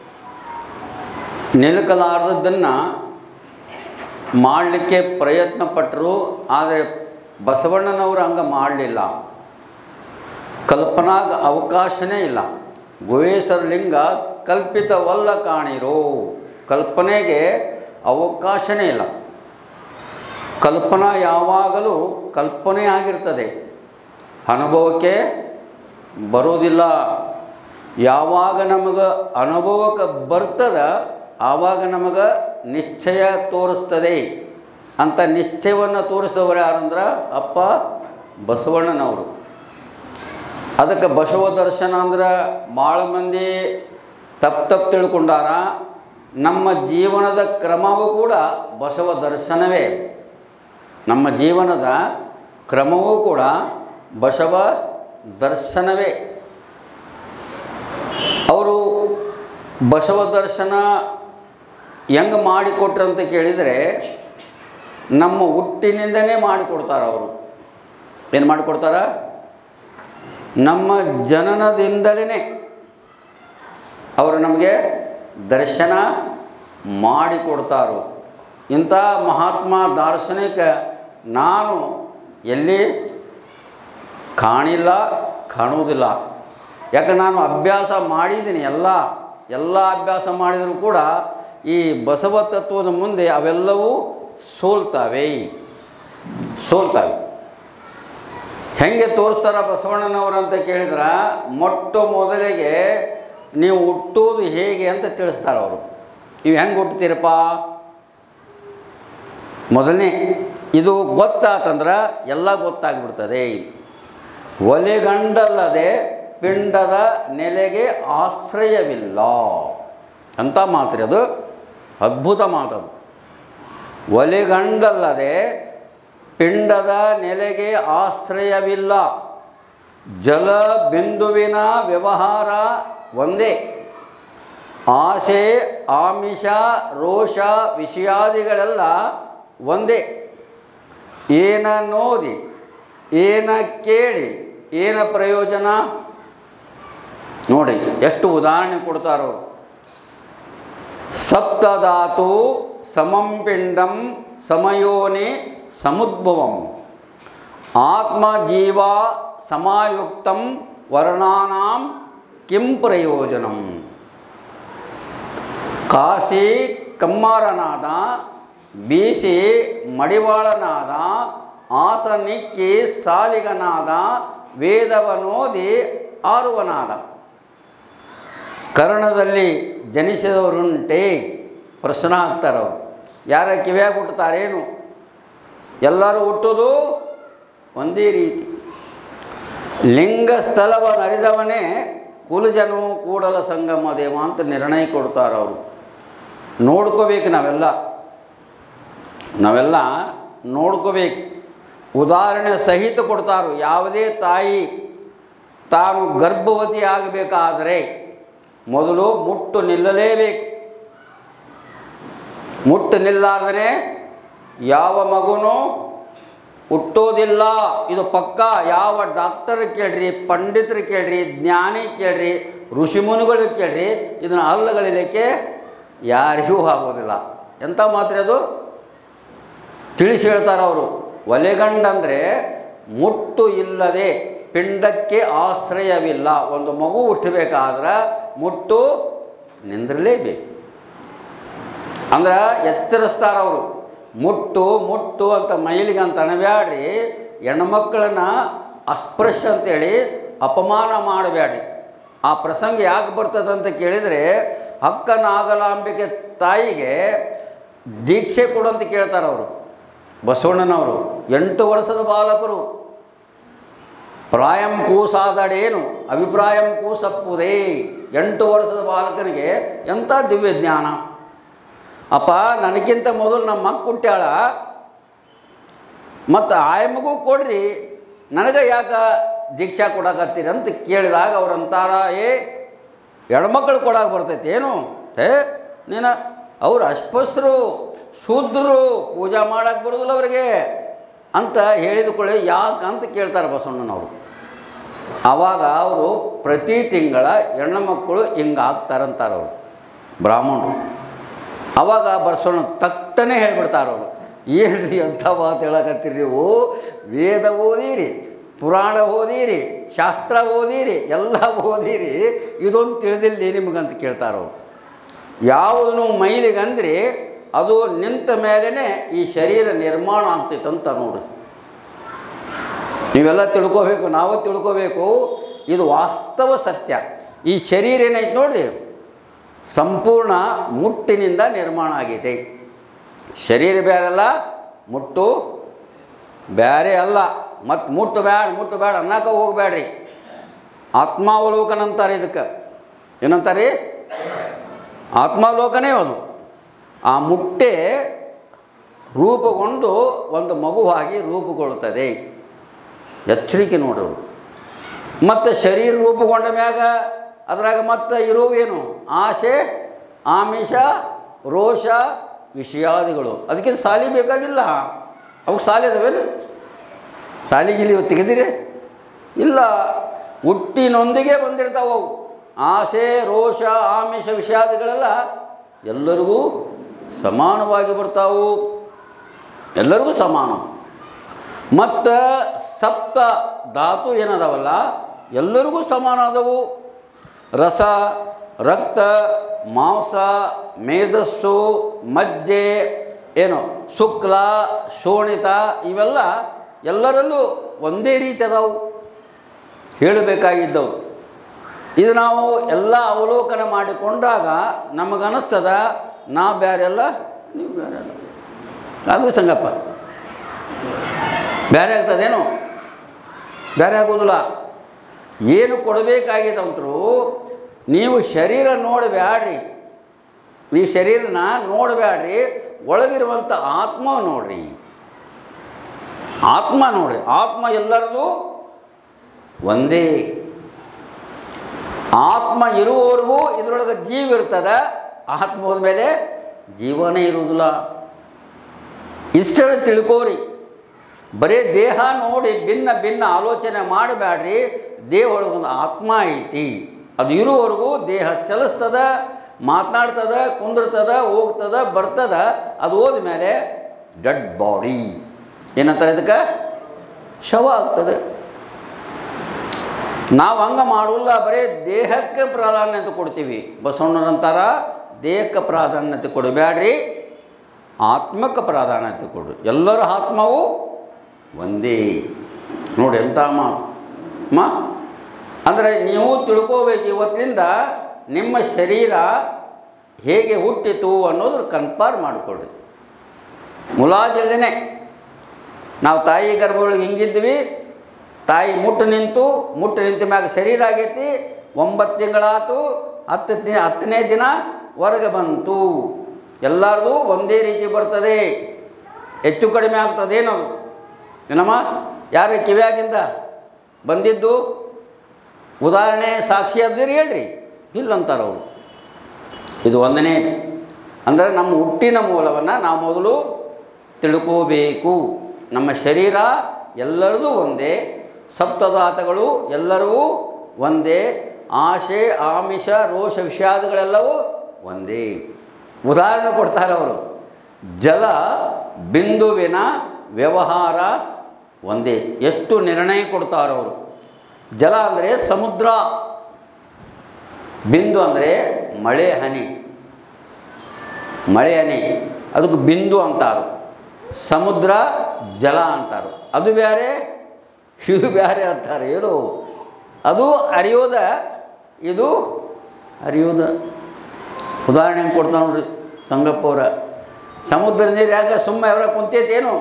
ನಿಲುಕಲಾರದನ್ನು ಮಾಡಲಿಕ್ಕೆ ಪ್ರಯತ್ನ ಪಟ್ಟರು ಆದರೆ ಬಸವಣ್ಣನವರು ಹಂಗೆ ಮಾಡಲಿಲ್ಲ ಕಲ್ಪನಾಗ ಅವಕಾಶನೇ ಇಲ್ಲ ಗುಹೇಶ್ವರ ಲಿಂಗ ಕಲ್ಪಿತವಲ್ಲ ಕಾಣಿರೋ ಕಲ್ಪನೆಗೆ ಅವಕಾಶನೇ ಇಲ್ಲ ಕಲ್ಪನಾ ಯಾವಾಗಲೂ ಕಲ್ಪನೆ ಆಗಿರ್ತದೆ ಅನುಭವಕ್ಕೆ ಬರೋದಿಲ್ಲ ಯಾವಾಗ ನಮಗೆ ಅನುಭವಕ್ಕೆ ಬರ್ತದ ಆವಾಗ ನಮಗೆ ನಿಶ್ಚಯ ತೋರಿಸ್ತದೆ ಅಂತ ನಿಶ್ಚಯವನ್ನು ತೋರಿಸಿದವರು ಯಾರಂದ್ರೆ ಅಪ್ಪ ಬಸವಣ್ಣನವರು ಅದಕ್ಕೆ ಬಸವ ದರ್ಶನ ಅಂದ್ರೆ ಭಾಳ ಮಂದಿ ತಪ್ಪು ತಪ್ಪು ತಿಳ್ಕೊಂಡಾರ ನಮ್ಮ ಜೀವನದ ಕ್ರಮವೂ ಕೂಡ ಬಸವ ದರ್ಶನವೇ ನಮ್ಮ ಜೀವನದ ಕ್ರಮವೂ ಕೂಡ ಬಸವ ದರ್ಶನವೇ ಅವರು ಬಸವ ದರ್ಶನ ಹೆಂಗೆ ಮಾಡಿಕೊಟ್ರು ಅಂತ ಕೇಳಿದರೆ ನಮ್ಮ ಹುಟ್ಟಿನಿಂದನೇ ಮಾಡಿಕೊಡ್ತಾರೆ ಅವರು ಏನು ಮಾಡಿಕೊಡ್ತಾರ ನಮ್ಮ ಜನನದಿಂದಲೇ ಅವರು ನಮಗೆ ದರ್ಶನ ಮಾಡಿಕೊಡ್ತಾರೋ ಇಂಥ ಮಹಾತ್ಮ ದಾರ್ಶನಿಕ ನಾನು ಎಲ್ಲಿ ಕಾಣಿಲ್ಲ ಕಾಣುವುದಿಲ್ಲ ಯಾಕೆ ನಾನು ಅಭ್ಯಾಸ ಮಾಡಿದ್ದೀನಿ ಎಲ್ಲ ಎಲ್ಲ ಅಭ್ಯಾಸ ಮಾಡಿದರೂ ಕೂಡ ಈ ಬಸವ ತತ್ವದ ಮುಂದೆ ಅವೆಲ್ಲವೂ ಸೋಲ್ತವೆ ಸೋಲ್ತವೆ ಹೆಂಗೆ ತೋರಿಸ್ತಾರ ಬಸವಣ್ಣನವರು ಅಂತ ಕೇಳಿದ್ರೆ ಮೊಟ್ಟ ಮೊದಲಿಗೆ ನೀವು ಹುಟ್ಟೋದು ಹೇಗೆ ಅಂತ ತಿಳಿಸ್ತಾರೆ ಅವರು ಇವು ಹೆಂಗೆ ಹುಟ್ಟುತ್ತೀರಪ್ಪ ಮೊದಲನೇ ಇದು ಗೊತ್ತಾತಂದ್ರೆ ಎಲ್ಲ ಗೊತ್ತಾಗ್ಬಿಡ್ತದೆ ಒಲೆಗಂಡಲ್ಲದೆ ಪಿಂಡದ ನೆಲೆಗೆ ಆಶ್ರಯವಿಲ್ಲ ಅಂತ ಮಾತ್ರಿ ಅದು ಅದ್ಭುತ ಮಾತದು ಒಲೆಗಂಡಲ್ಲದೆ ಪಿಂಡದ ನೆಲೆಗೆ ಆಶ್ರಯವಿಲ್ಲ ಜಲ ಬಿಂದುವಿನ ವ್ಯವಹಾರ ಒಂದೇ ಆಸೆ ಆಮಿಷ ರೋಷ ವಿಷಯಾದಿಗಳೆಲ್ಲ ಒಂದೇ ಏನ ನೋದಿ ಏನ ಕೇಳಿ ಏನ ಪ್ರಯೋಜನ ನೋಡಿ ಎಷ್ಟು ಉದಾಹರಣೆ ಕೊಡ್ತಾರೋ ಸಪ್ತಧಾತು ಸಮಂ ಪಿಂಡಂ ಸಮಯೋನಿ ಸಮುದ್ಭವಂ ಆತ್ಮ ಜೀವ ಸಮಾಯುಕ್ತಂ ವರ್ಣಾನಾಂ ಕಿಂ ಪ್ರಯೋಜನಂ ಕಾಶಿ ಕಮ್ಮಾರನಾದ ಬೀಸಿ ಮಡಿವಾಳನಾದ ಆಸನಿಕ್ಕಿ ಸಾಲಿಗನಾದ ವೇದವನೋದಿ ಆರುವನಾದ ಕರ್ಣದಲ್ಲಿ ಜನಿಸಿದವರುಂಟೆ ಪ್ರಶ್ನೆ ಹಾಕ್ತಾರೆ ಅವರು ಯಾರ ಕಿವಿಯಾಗಿ ಹುಟ್ಟುತ್ತಾರೇನು ಎಲ್ಲರೂ ಹುಟ್ಟೋದು ಒಂದೇ ರೀತಿ ಲಿಂಗ ಸ್ಥಳವನ್ನು ಅರಿದವನೇ ಕುಲಜನು ಕೂಡಲ ಸಂಗಮ ದೇವ ಅಂತ ನಿರ್ಣಯ ಕೊಡ್ತಾರೆ ಅವರು ನೋಡ್ಕೋಬೇಕು ನಾವೆಲ್ಲ ನಾವೆಲ್ಲ ನೋಡ್ಕೋಬೇಕು ಉದಾಹರಣೆ ಸಹಿತ ಕೊಡ್ತಾರೋ ಯಾವುದೇ ತಾಯಿ ತಾನು ಗರ್ಭವತಿ ಆಗಬೇಕಾದರೆ ಮೊದಲು ಮುಟ್ಟು ನಿಲ್ಲಲೇಬೇಕು ಮುಟ್ಟು ನಿಲ್ಲಾರ್ದೇ ಯಾವ ಮಗುನೂ ಹುಟ್ಟೋದಿಲ್ಲ ಇದು ಪಕ್ಕ ಯಾವ ಡಾಕ್ಟರ್ ಕೇಳ್ರಿ ಪಂಡಿತರು ಕೇಳ್ರಿ ಜ್ಞಾನಿ ಕೇಳ್ರಿ ಋಷಿಮುನಿಗಳು ಕೇಳ್ರಿ ಇದನ್ನು ಅಲ್ಲಗಳಿಲಿಕ್ಕೆ ಯಾರಿಗೂ ಆಗೋದಿಲ್ಲ ಎಂಥ ಮಾತ್ರ ಅದು ತಿಳಿಸಿ ಹೇಳ್ತಾರೆ ಅವರು ಒಲೆಗಂಡಂದರೆ ಮುಟ್ಟು ಇಲ್ಲದೆ ಪಿಂಡಕ್ಕೆ ಆಶ್ರಯವಿಲ್ಲ ಒಂದು ಮಗು ಹುಟ್ಟಬೇಕಾದ್ರೆ ಮುಟ್ಟು ನಿಂದಿರಲೇಬೇಕು ಅಂದ್ರೆ ಎಚ್ಚರಿಸ್ತಾರೆ ಅವರು ಮುಟ್ಟು ಮುಟ್ಟು ಅಂತ ಮೈಲಿಗೆ ಅಂತ ಅಣಬ್ಯಾಡ್ರಿ ಹೆಣ್ಮಕ್ಳನ್ನ ಅಸ್ಪೃಶ್ಯ ಅಂತೇಳಿ ಅಪಮಾನ ಮಾಡಬೇಡ್ರಿ ಆ ಪ್ರಸಂಗ ಯಾಕೆ ಬರ್ತದೆ ಅಂತ ಕೇಳಿದರೆ ಅಕ್ಕ ನಾಗಲಾಂಬಿಕೆ ತಾಯಿಗೆ ದೀಕ್ಷೆ ಕೊಡು ಅಂತ ಕೇಳ್ತಾರೆ ಅವರು ಬಸವಣ್ಣನವರು ಎಂಟು ವರ್ಷದ ಬಾಲಕರು ಪ್ರಾಯಂ ಕೂಸಾದಡೇನು ಅಭಿಪ್ರಾಯಂ ಕೂಸಪ್ಪುದೇ ಎಂಟು ವರ್ಷದ ಬಾಲಕನಿಗೆ ಎಂಥ ದಿವ್ಯ ಜ್ಞಾನ ಅಪ್ಪ ನನಗಿಂತ ಮೊದಲು ನಮ್ಮ ಮಕ್ಕ ಹುಟ್ಟ್ಯಾಳ ಮತ್ತು ಆಯಮ್ಮಗೂ ಕೊಡ್ರಿ ನನಗೆ ಯಾಕೆ ದೀಕ್ಷಾ ಕೊಡಕತ್ತೀರಿ ಅಂತ ಕೇಳಿದಾಗ ಅವ್ರು ಅಂತಾರ ಏ ಹೆಣ್ಮಕ್ಳು ಕೊಡಕ್ಕೆ ಬರ್ತೈತೆ ಏನು ಏ ನೀನು ಅವ್ರು ಅಸ್ಪೃಶ್ಯರು ಶೂದ್ರರು ಪೂಜಾ ಮಾಡಕ್ಕೆ ಬರೋದಿಲ್ಲ ಅವರಿಗೆ ಅಂತ ಹೇಳಿದ ಕೂಡಲೇ ಯಾಕೆ ಅಂತ ಕೇಳ್ತಾರೆ ಬಸವಣ್ಣನವರು ಆವಾಗ ಅವರು ಪ್ರತಿ ತಿಂಗಳ ಹೆಣ್ಣು ಮಕ್ಕಳು ಹಿಂಗೆ ಆಗ್ತಾರಂತಾರೆ ಅವರು ಬ್ರಾಹ್ಮಣರು ಅವಾಗ ಬಸವಣ್ಣ ತಟ್ಟನೆ ಹೇಳ್ಬಿಡ್ತಾರೆ ಅವರು ಏನ್ರಿ ಅಂಥ ಮಾತು ಹೇಳಕತ್ತೀರಿ ನೀವು ವೇದ ಓದಿರಿ ಪುರಾಣ ಓದಿರಿ ಶಾಸ್ತ್ರ ಓದಿರಿ ಎಲ್ಲ ಓದಿರಿ ಇದೊಂದು ತಿಳಿದಿಲ್ಲ ನಿಮಗಂತ ಕೇಳ್ತಾರೆ ಅವರು ಯಾವುದನ್ನು ಮೈಲಿಗಂದ್ರೆ ಅದು ನಿಂತ ಮೇಲೇ ಈ ಶರೀರ ನಿರ್ಮಾಣ ಆಗ್ತೈತಂತ ನೋಡ್ರಿ ನೀವೆಲ್ಲ ತಿಳ್ಕೋಬೇಕು ನಾವು ತಿಳ್ಕೋಬೇಕು ಇದು ವಾಸ್ತವ ಸತ್ಯ ಈ ಶರೀರ ಏನೈತೆ ನೋಡ್ರಿ ಸಂಪೂರ್ಣ ಮುಟ್ಟಿನಿಂದ ನಿರ್ಮಾಣ ಆಗೈತೆ ಶರೀರ ಬೇರೆಲ್ಲ ಮುಟ್ಟು ಬೇರೆ ಅಲ್ಲ ಮತ್ತು ಮುಟ್ಟು ಬ್ಯಾಡ ಮುಟ್ಟು ಬೇಡ ಅನ್ನಕ್ಕೆ ಹೋಗಬೇಡ್ರಿ ಆತ್ಮಾವಲೋಕನ ಅಂತಾರೆ ಇದಕ್ಕೆ ಏನಂತಾರೆ ಆತ್ಮಾವಲೋಕನೇ ಅದು ಆ ಮುಟ್ಟೆ ರೂಪುಗೊಂಡು ಒಂದು ಮಗುವಾಗಿ ರೂಪುಗೊಳ್ಳುತ್ತದೆ ಎಚ್ಚರಿಕೆ ನೋಡೋರು ಮತ್ತು ಶರೀರ ರೂಪುಗೊಂಡ ಮ್ಯಾಗ ಅದ್ರಾಗ ಮತ್ತೆ ಇರುವೇನು ಆಸೆ ಆಮಿಷ ರೋಷ ವಿಷಯಾದಿಗಳು ಅದಕ್ಕೆ ಸಾಲಿ ಬೇಕಾಗಿಲ್ಲ ಅವು ಸಾಲಿ ಅದಾವೇನು ಸಾಲಿಗಿಲಿ ತೆಗೆದಿರಿ ಇಲ್ಲ ಹುಟ್ಟಿನೊಂದಿಗೆ ಬಂದಿರ್ತಾವೆ ಅವು ಆಸೆ ರೋಷ ಆಮಿಷ ವಿಷಾದಿಗಳೆಲ್ಲ ಎಲ್ಲರಿಗೂ ಸಮಾನವಾಗಿ ಬರ್ತಾವು ಎಲ್ಲರಿಗೂ ಸಮಾನ ಮತ್ತು ಸಪ್ತ ಧಾತು ಏನದಾವಲ್ಲ ಎಲ್ಲರಿಗೂ ಸಮಾನ ಆದವು ರಸ ರಕ್ತ ಮಾಂಸ ಮೇಧಸ್ಸು ಮಜ್ಜೆ ಏನು ಶುಕ್ಲ ಶೋಣಿತ ಇವೆಲ್ಲ ಎಲ್ಲರಲ್ಲೂ ಒಂದೇ ರೀತಿ ಅದಾವು ಹೇಳಬೇಕಾಗಿದ್ದವು ಇದು ನಾವು ಎಲ್ಲ ಅವಲೋಕನ ಮಾಡಿಕೊಂಡಾಗ ನಮಗನಿಸ್ತದ ನಾ ಬೇರೆ ಅಲ್ಲ ನೀವು ಬೇರೆ ಅಲ್ಲ ಆಗಲಿ ಸಂಗಪ್ಪ ಬೇರೆ ಆಗ್ತದೇನು ಬೇರೆ ಆಗೋದಿಲ್ಲ ಏನು ಕೊಡಬೇಕಾಗಿದಂತರು ನೀವು ಶರೀರ ನೋಡಬೇಡ್ರಿ ಈ ಶರೀರನ ನೋಡಬೇಡ್ರಿ ಒಳಗಿರುವಂಥ ಆತ್ಮ ನೋಡ್ರಿ ಆತ್ಮ ನೋಡ್ರಿ ಆತ್ಮ ಎಲ್ಲರದು ಒಂದೇ ಆತ್ಮ ಇರುವವರೆಗೂ ಇದರೊಳಗೆ ಜೀವ ಇರ್ತದೆ ಆತ್ಮ ಹೋದ್ಮೇಲೆ ಜೀವನೇ ಇರುವುದಿಲ್ಲ ಇಷ್ಟನ್ನು ತಿಳ್ಕೋರಿ ಬರೀ ದೇಹ ನೋಡಿ ಭಿನ್ನ ಭಿನ್ನ ಆಲೋಚನೆ ಮಾಡಬೇಡ್ರಿ ದೇಹ ಒಳಗೊಂದು ಆತ್ಮ ಐತಿ ಅದು ಇರುವವರೆಗೂ ದೇಹ ಚಲಿಸ್ತದ ಮಾತನಾಡ್ತದ ಕುಂದಿರ್ತದ ಹೋಗ್ತದ ಬರ್ತದ ಅದು ಹೋದ್ಮೇಲೆ ಡೆಡ್ ಬಾಡಿ ಏನಂತಾರೆ ಇದಕ್ಕೆ ಶವ ಆಗ್ತದೆ ನಾವು ಹಂಗೆ ಮಾಡೋಲ್ಲ ಬರೀ ದೇಹಕ್ಕೆ ಪ್ರಾಧಾನ್ಯತೆ ಕೊಡ್ತೀವಿ ಬಸವಣ್ಣರಂತಾರ ದೇಹಕ್ಕೆ ಪ್ರಾಧಾನ್ಯತೆ ಕೊಡಬೇಡ್ರಿ ಆತ್ಮಕ್ಕೆ ಪ್ರಾಧಾನ್ಯತೆ ಕೊಡು ಎಲ್ಲರ ಆತ್ಮವು ಒಂದೇ ನೋಡಿ ಎಂಥ ಮಾತು ಮಾ ಅಂದರೆ ನೀವು ತಿಳ್ಕೋಬೇಕು ಇವತ್ತಿನಿಂದ ನಿಮ್ಮ ಶರೀರ ಹೇಗೆ ಹುಟ್ಟಿತು ಅನ್ನೋದ್ರ ಕನ್ಫರ್ಮ್ ಮಾಡಿಕೊಡ್ರಿ ಮುಲಾಜಿಲ್ದೇ ನಾವು ತಾಯಿ ಗರ್ಭದೊಳಗೆ ಹಿಂಗಿದ್ವಿ ತಾಯಿ ಮುಟ್ಟು ನಿಂತು ಮುಟ್ಟು ನಿಂತ ಮ್ಯಾಗ ಶರೀರ ಆಗೈತಿ ಒಂಬತ್ತು ತಿಂಗಳಾತು ಹತ್ತು ದಿನ ಹತ್ತನೇ ದಿನ ಹೊರಗೆ ಬಂತು ಎಲ್ಲರಿಗೂ ಒಂದೇ ರೀತಿ ಬರ್ತದೆ ಹೆಚ್ಚು ಕಡಿಮೆ ಆಗ್ತದೆ ಏನದು ಏನಮ್ಮ ಯಾರು ಕಿವ್ಯಾಗಿಂದ ಬಂದಿದ್ದು ಉದಾಹರಣೆ ಸಾಕ್ಷಿ ಅದ್ದೀರಿ ಹೇಳ್ರಿ ಇಲ್ಲ ಅಂತಾರೆ ಅವರು ಇದು ಒಂದನೇ ಅಂದರೆ ನಮ್ಮ ಹುಟ್ಟಿನ ಮೂಲವನ್ನು ನಾವು ಮೊದಲು ತಿಳ್ಕೋಬೇಕು ನಮ್ಮ ಶರೀರ ಎಲ್ಲರದು ಒಂದೇ ಸಪ್ತಧಾತಗಳು ಎಲ್ಲರೂ ಒಂದೇ ಆಶೆ ಆಮಿಷ ರೋಷ ವಿಷಾದಗಳೆಲ್ಲವೂ ಒಂದೇ ಉದಾಹರಣೆ ಕೊಡ್ತಾರೆ ಅವರು ಜಲ ಬಿಂದುವಿನ ವ್ಯವಹಾರ ಒಂದೇ ಎಷ್ಟು ನಿರ್ಣಯ ಕೊಡ್ತಾರೆ ಅವರು ಜಲ ಅಂದರೆ ಸಮುದ್ರ ಬಿಂದು ಅಂದರೆ ಮಳೆ ಹನಿ ಮಳೆ ಹನಿ ಅದಕ್ಕೆ ಬಿಂದು ಅಂತಾರು ಸಮುದ್ರ ಜಲ ಅಂತಾರು ಅದು ಬೇರೆ ಇದು ಬೇರೆ ಅಂತಾರೆ ಏನು ಅದು ಹರಿಯೋದ ಇದು ಹರಿಯೋದ ಉದಾಹರಣೆ ಹೆಂಗೆ ಕೊಡ್ತಾನೆ ನೋಡ್ರಿ ಸಂಗಪ್ಪ ಅವರ ಸಮುದ್ರ ನೀರು ಯಾಕೆ ಸುಮ್ಮನೆ ಅವರ ಕುಂತೈತೇನು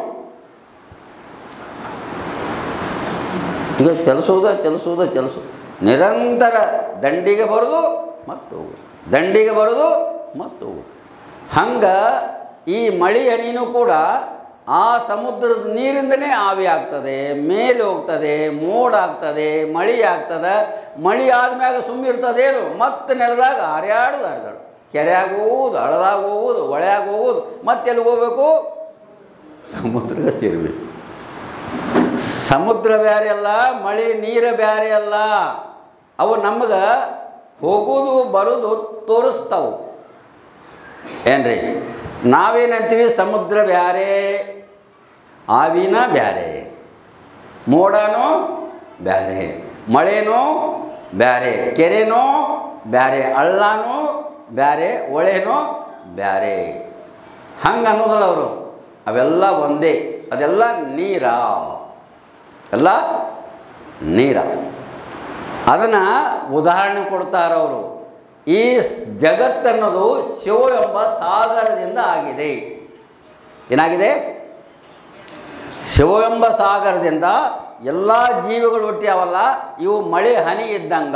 ಈಗ ಚಲಿಸೋದ ಚಲಿಸೋದ ಚಲಿಸೋದು ನಿರಂತರ ದಂಡಿಗೆ ಬರೋದು ಮತ್ತು ಹೋಗೋದು ದಂಡಿಗೆ ಬರೋದು ಮತ್ತು ಹೋಗೋದು ಹಂಗೆ ಈ ಮಳೆ ಹನಿನೂ ಕೂಡ ಆ ಸಮುದ್ರದ ನೀರಿಂದನೇ ಆವಿ ಆಗ್ತದೆ ಮೇಲೆ ಹೋಗ್ತದೆ ಮೋಡ ಆಗ್ತದೆ ಮಳೆ ಆಗ್ತದೆ ಮಳೆ ಆದ್ಮ್ಯಾಗ ಸುಮ್ಮಿರ್ತದೇನು ಮತ್ತೆ ನೆಲದಾಗ ಹರಿಯಾಡೋದು ಹರಿದಾಡು ಕೆರೆಯಾಗ ಹೋಗುವುದು ಹಳದಾಗ ಹೋಗುವುದು ಹೊಳೆಯಾಗ ಹೋಗುವುದು ಮತ್ತೆ ಎಲ್ಲಿಗೆ ಹೋಗ್ಬೇಕು ಸಮುದ್ರಕ್ಕೆ ಸೇರಬೇಕು ಸಮುದ್ರ ಬ್ಯಾರೆ ಅಲ್ಲ ಮಳೆ ನೀರ ಬ್ಯಾರೆ ಅಲ್ಲ ಅವು ನಮಗೆ ಹೋಗೋದು ಬರೋದು ತೋರಿಸ್ತಾವು ಏನ್ರಿ ನಾವೇನಂತೀವಿ ಸಮುದ್ರ ಬ್ಯಾರೆ ಆವಿನ ಬ್ಯಾರೆ ಮೋಡನೋ ಬ್ಯಾರೆ ಮಳೆನೋ ಬ್ಯಾರೆ ಕೆರೆನೋ ಬ್ಯಾರೆ ಹಳ್ಳನೋ ಬ್ಯಾರೆ ಹೊಳೆನೋ ಬ್ಯಾರೆ ಹಂಗೆ ಅನ್ನೋದಲ್ಲ ಅವರು ಅವೆಲ್ಲ ಒಂದೇ ಅದೆಲ್ಲ ನೀರ ಎಲ್ಲ ನೀರ ಅದನ್ನು ಉದಾಹರಣೆ ಕೊಡ್ತಾರೆ ಅವರು ಈ ಸ್- ಜಗತ್ತನ್ನೋದು ಶಿವ ಎಂಬ ಸಾಗರದಿಂದ ಆಗಿದೆ ಏನಾಗಿದೆ ಶಿವ ಎಂಬ ಸಾಗರದಿಂದ ಎಲ್ಲ ಜೀವಿಗಳು ಹುಟ್ಟ್ಯಾವಲ್ಲ ಇವು ಮಳೆ ಹನಿ ಇದ್ದಂಗ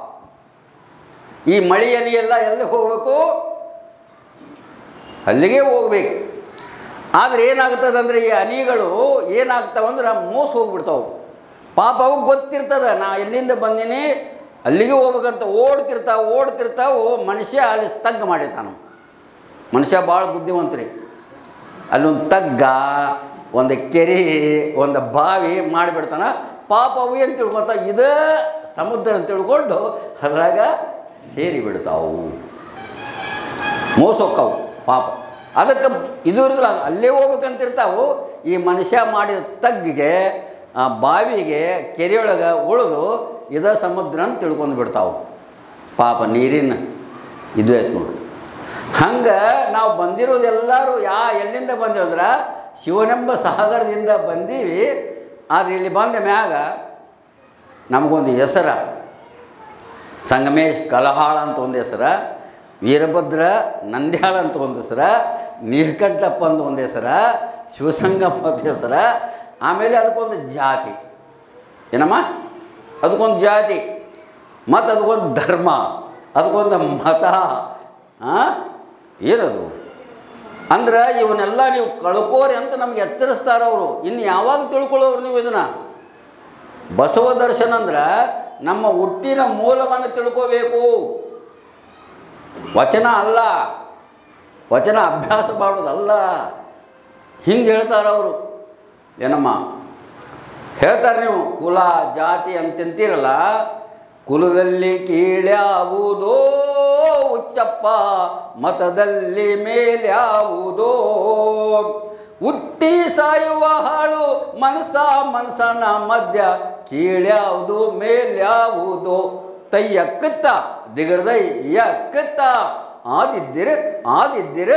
ಈ ಮಳೆ ಹನಿ ಎಲ್ಲ ಎಲ್ಲಿ ಹೋಗಬೇಕು ಅಲ್ಲಿಗೆ ಹೋಗ್ಬೇಕು ಆದರೆ ಏನಾಗ್ತದೆ ಅಂದರೆ ಈ ಹನಿಗಳು ಏನಾಗ್ತಾವಂದ್ರೆ ಮೋಸ ಹೋಗ್ಬಿಡ್ತಾವೆ ಪಾಪ ಅವು ಗೊತ್ತಿರ್ತದ ನಾ ಎಲ್ಲಿಂದ ಬಂದೀನಿ ಅಲ್ಲಿಗೆ ಹೋಗ್ಬೇಕಂತ ಓಡ್ತಿರ್ತಾವೆ ಓಡ್ತಿರ್ತಾವು ಮನುಷ್ಯ ಅಲ್ಲಿ ತಗ್ಗ ಮಾಡಿರ್ತಾನ ಮನುಷ್ಯ ಭಾಳ ಬುದ್ಧಿವಂತರಿ ಅಲ್ಲೊಂದು ತಗ್ಗ ಒಂದು ಕೆರೆ ಒಂದು ಬಾವಿ ಮಾಡಿಬಿಡ್ತಾನ ಪಾಪ ಅವು ಏನು ತಿಳ್ಕೊತಾವ ಇದೇ ಸಮುದ್ರ ಅಂತ ತಿಳ್ಕೊಂಡು ಅದ್ರಾಗ ಸೇರಿ ಬಿಡ್ತಾವು ಮೋಸ ಹೋಕ್ಕವು ಪಾಪ ಅದಕ್ಕೆ ಇದು ಇರೋದಿಲ್ಲ ಅದು ಅಲ್ಲೇ ಹೋಗ್ಬೇಕಂತಿರ್ತಾವು ಈ ಮನುಷ್ಯ ಮಾಡಿದ ತಗ್ಗಿಗೆ ಆ ಬಾವಿಗೆ ಕೆರೆಯೊಳಗೆ ಉಳಿದು ಇದ ಸಮುದ್ರ ಅಂತ ತಿಳ್ಕೊಂಡು ಬಿಡ್ತಾವು ಪಾಪ ನೀರಿನ ಇದು ಆಯ್ತು ನೋಡ್ರಿ ಹಂಗೆ ನಾವು ಬಂದಿರೋದೆಲ್ಲರೂ ಯಾ ಎಲ್ಲಿಂದ ಬಂದೇವಂದ್ರೆ ಶಿವನೆಂಬ ಸಾಗರದಿಂದ ಬಂದೀವಿ ಆದರೆ ಇಲ್ಲಿ ಬಂದ ಮ್ಯಾಗ ನಮಗೊಂದು ಹೆಸರ ಸಂಗಮೇಶ್ ಕಲಹಾಳ ಅಂತ ಒಂದು ಹೆಸರ ವೀರಭದ್ರ ನಂದ್ಯಾಳ ಅಂತ ಒಂದು ಹೆಸರ ನೀರ್ಕಂಠಪ್ಪ ಅಂತ ಒಂದು ಹೆಸರ ಶಿವಸಂಗಪ್ಪ ಅಂತ ಹೆಸರ ಆಮೇಲೆ ಅದಕ್ಕೊಂದು ಜಾತಿ ಏನಮ್ಮ ಅದಕ್ಕೊಂದು ಜಾತಿ ಮತ್ತು ಅದಕ್ಕೊಂದು ಧರ್ಮ ಅದಕ್ಕೊಂದು ಮತ ಆ? ಏನದು ಅಂದ್ರೆ ಇವನ್ನೆಲ್ಲ ನೀವು ಕಳ್ಕೋರಿ ಅಂತ ನಮ್ಗೆ ಎಚ್ಚರಿಸ್ತಾರ ಅವರು ಇನ್ನು ಯಾವಾಗ ತಿಳ್ಕೊಳ್ಳೋರು ನೀವು ಇದನ್ನು ಬಸವ ದರ್ಶನ ಅಂದ್ರೆ ನಮ್ಮ ಹುಟ್ಟಿನ ಮೂಲವನ್ನು ತಿಳ್ಕೋಬೇಕು ವಚನ ಅಲ್ಲ ವಚನ ಅಭ್ಯಾಸ ಮಾಡೋದಲ್ಲ ಹಿಂಗೆ ಹೇಳ್ತಾರೆ ಅವರು ಏನಮ್ಮ ಹೇಳ್ತಾರೆ ನೀವು ಕುಲ ಜಾತಿ ಅಂತಂತೀರಲ್ಲ ಕುಲದಲ್ಲಿ ಕೀಳ್ಯಾವುದೋ ಉಚ್ಚಪ್ಪ ಮತದಲ್ಲಿ ಮೇಲ್ಯಾವುದೋ ಹುಟ್ಟಿ ಸಾಯುವ ಹಾಳು ಮನಸ ಮನಸನ ಮಧ್ಯ ಕೀಳ್ಯಾವುದು ಮೇಲ್ಯಾವುದೋ ತಯ್ಯಕ್ಕತ್ತ ದಿಗಡದೈ ಯಕ್ಕತ್ತ ಆದಿದ್ದಿರ ಆದಿದ್ದಿರ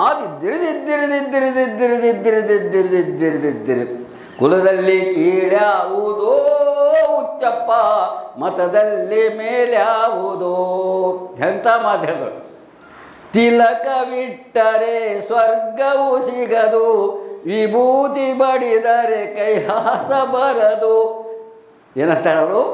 ಆದಿದ್ದಿರದಿದ್ದಿರದಿದ್ದಿರದಿದ್ದಿರದಿದ್ದಿರದಿದ್ದಿರದಿದ್ದಿರದಿದ್ದಿರ ಕುಲದಲ್ಲಿ ಕೀಳ್ಯಾವುದೋ ಉಚ್ಚಪ್ಪ ಮತದಲ್ಲಿ ಮೇಲ್ಯಾವುದೋ ಎಂಥ ಮಾತು ಹೇಳಿದ್ರು ತಿಲಕವಿಟ್ಟರೆ ಸ್ವರ್ಗವು ಸಿಗದು ವಿಭೂತಿ ಬಡಿದರೆ ಕೈಲಾಸ ಬರದು ಏನಂತಾರೆ ಅವರು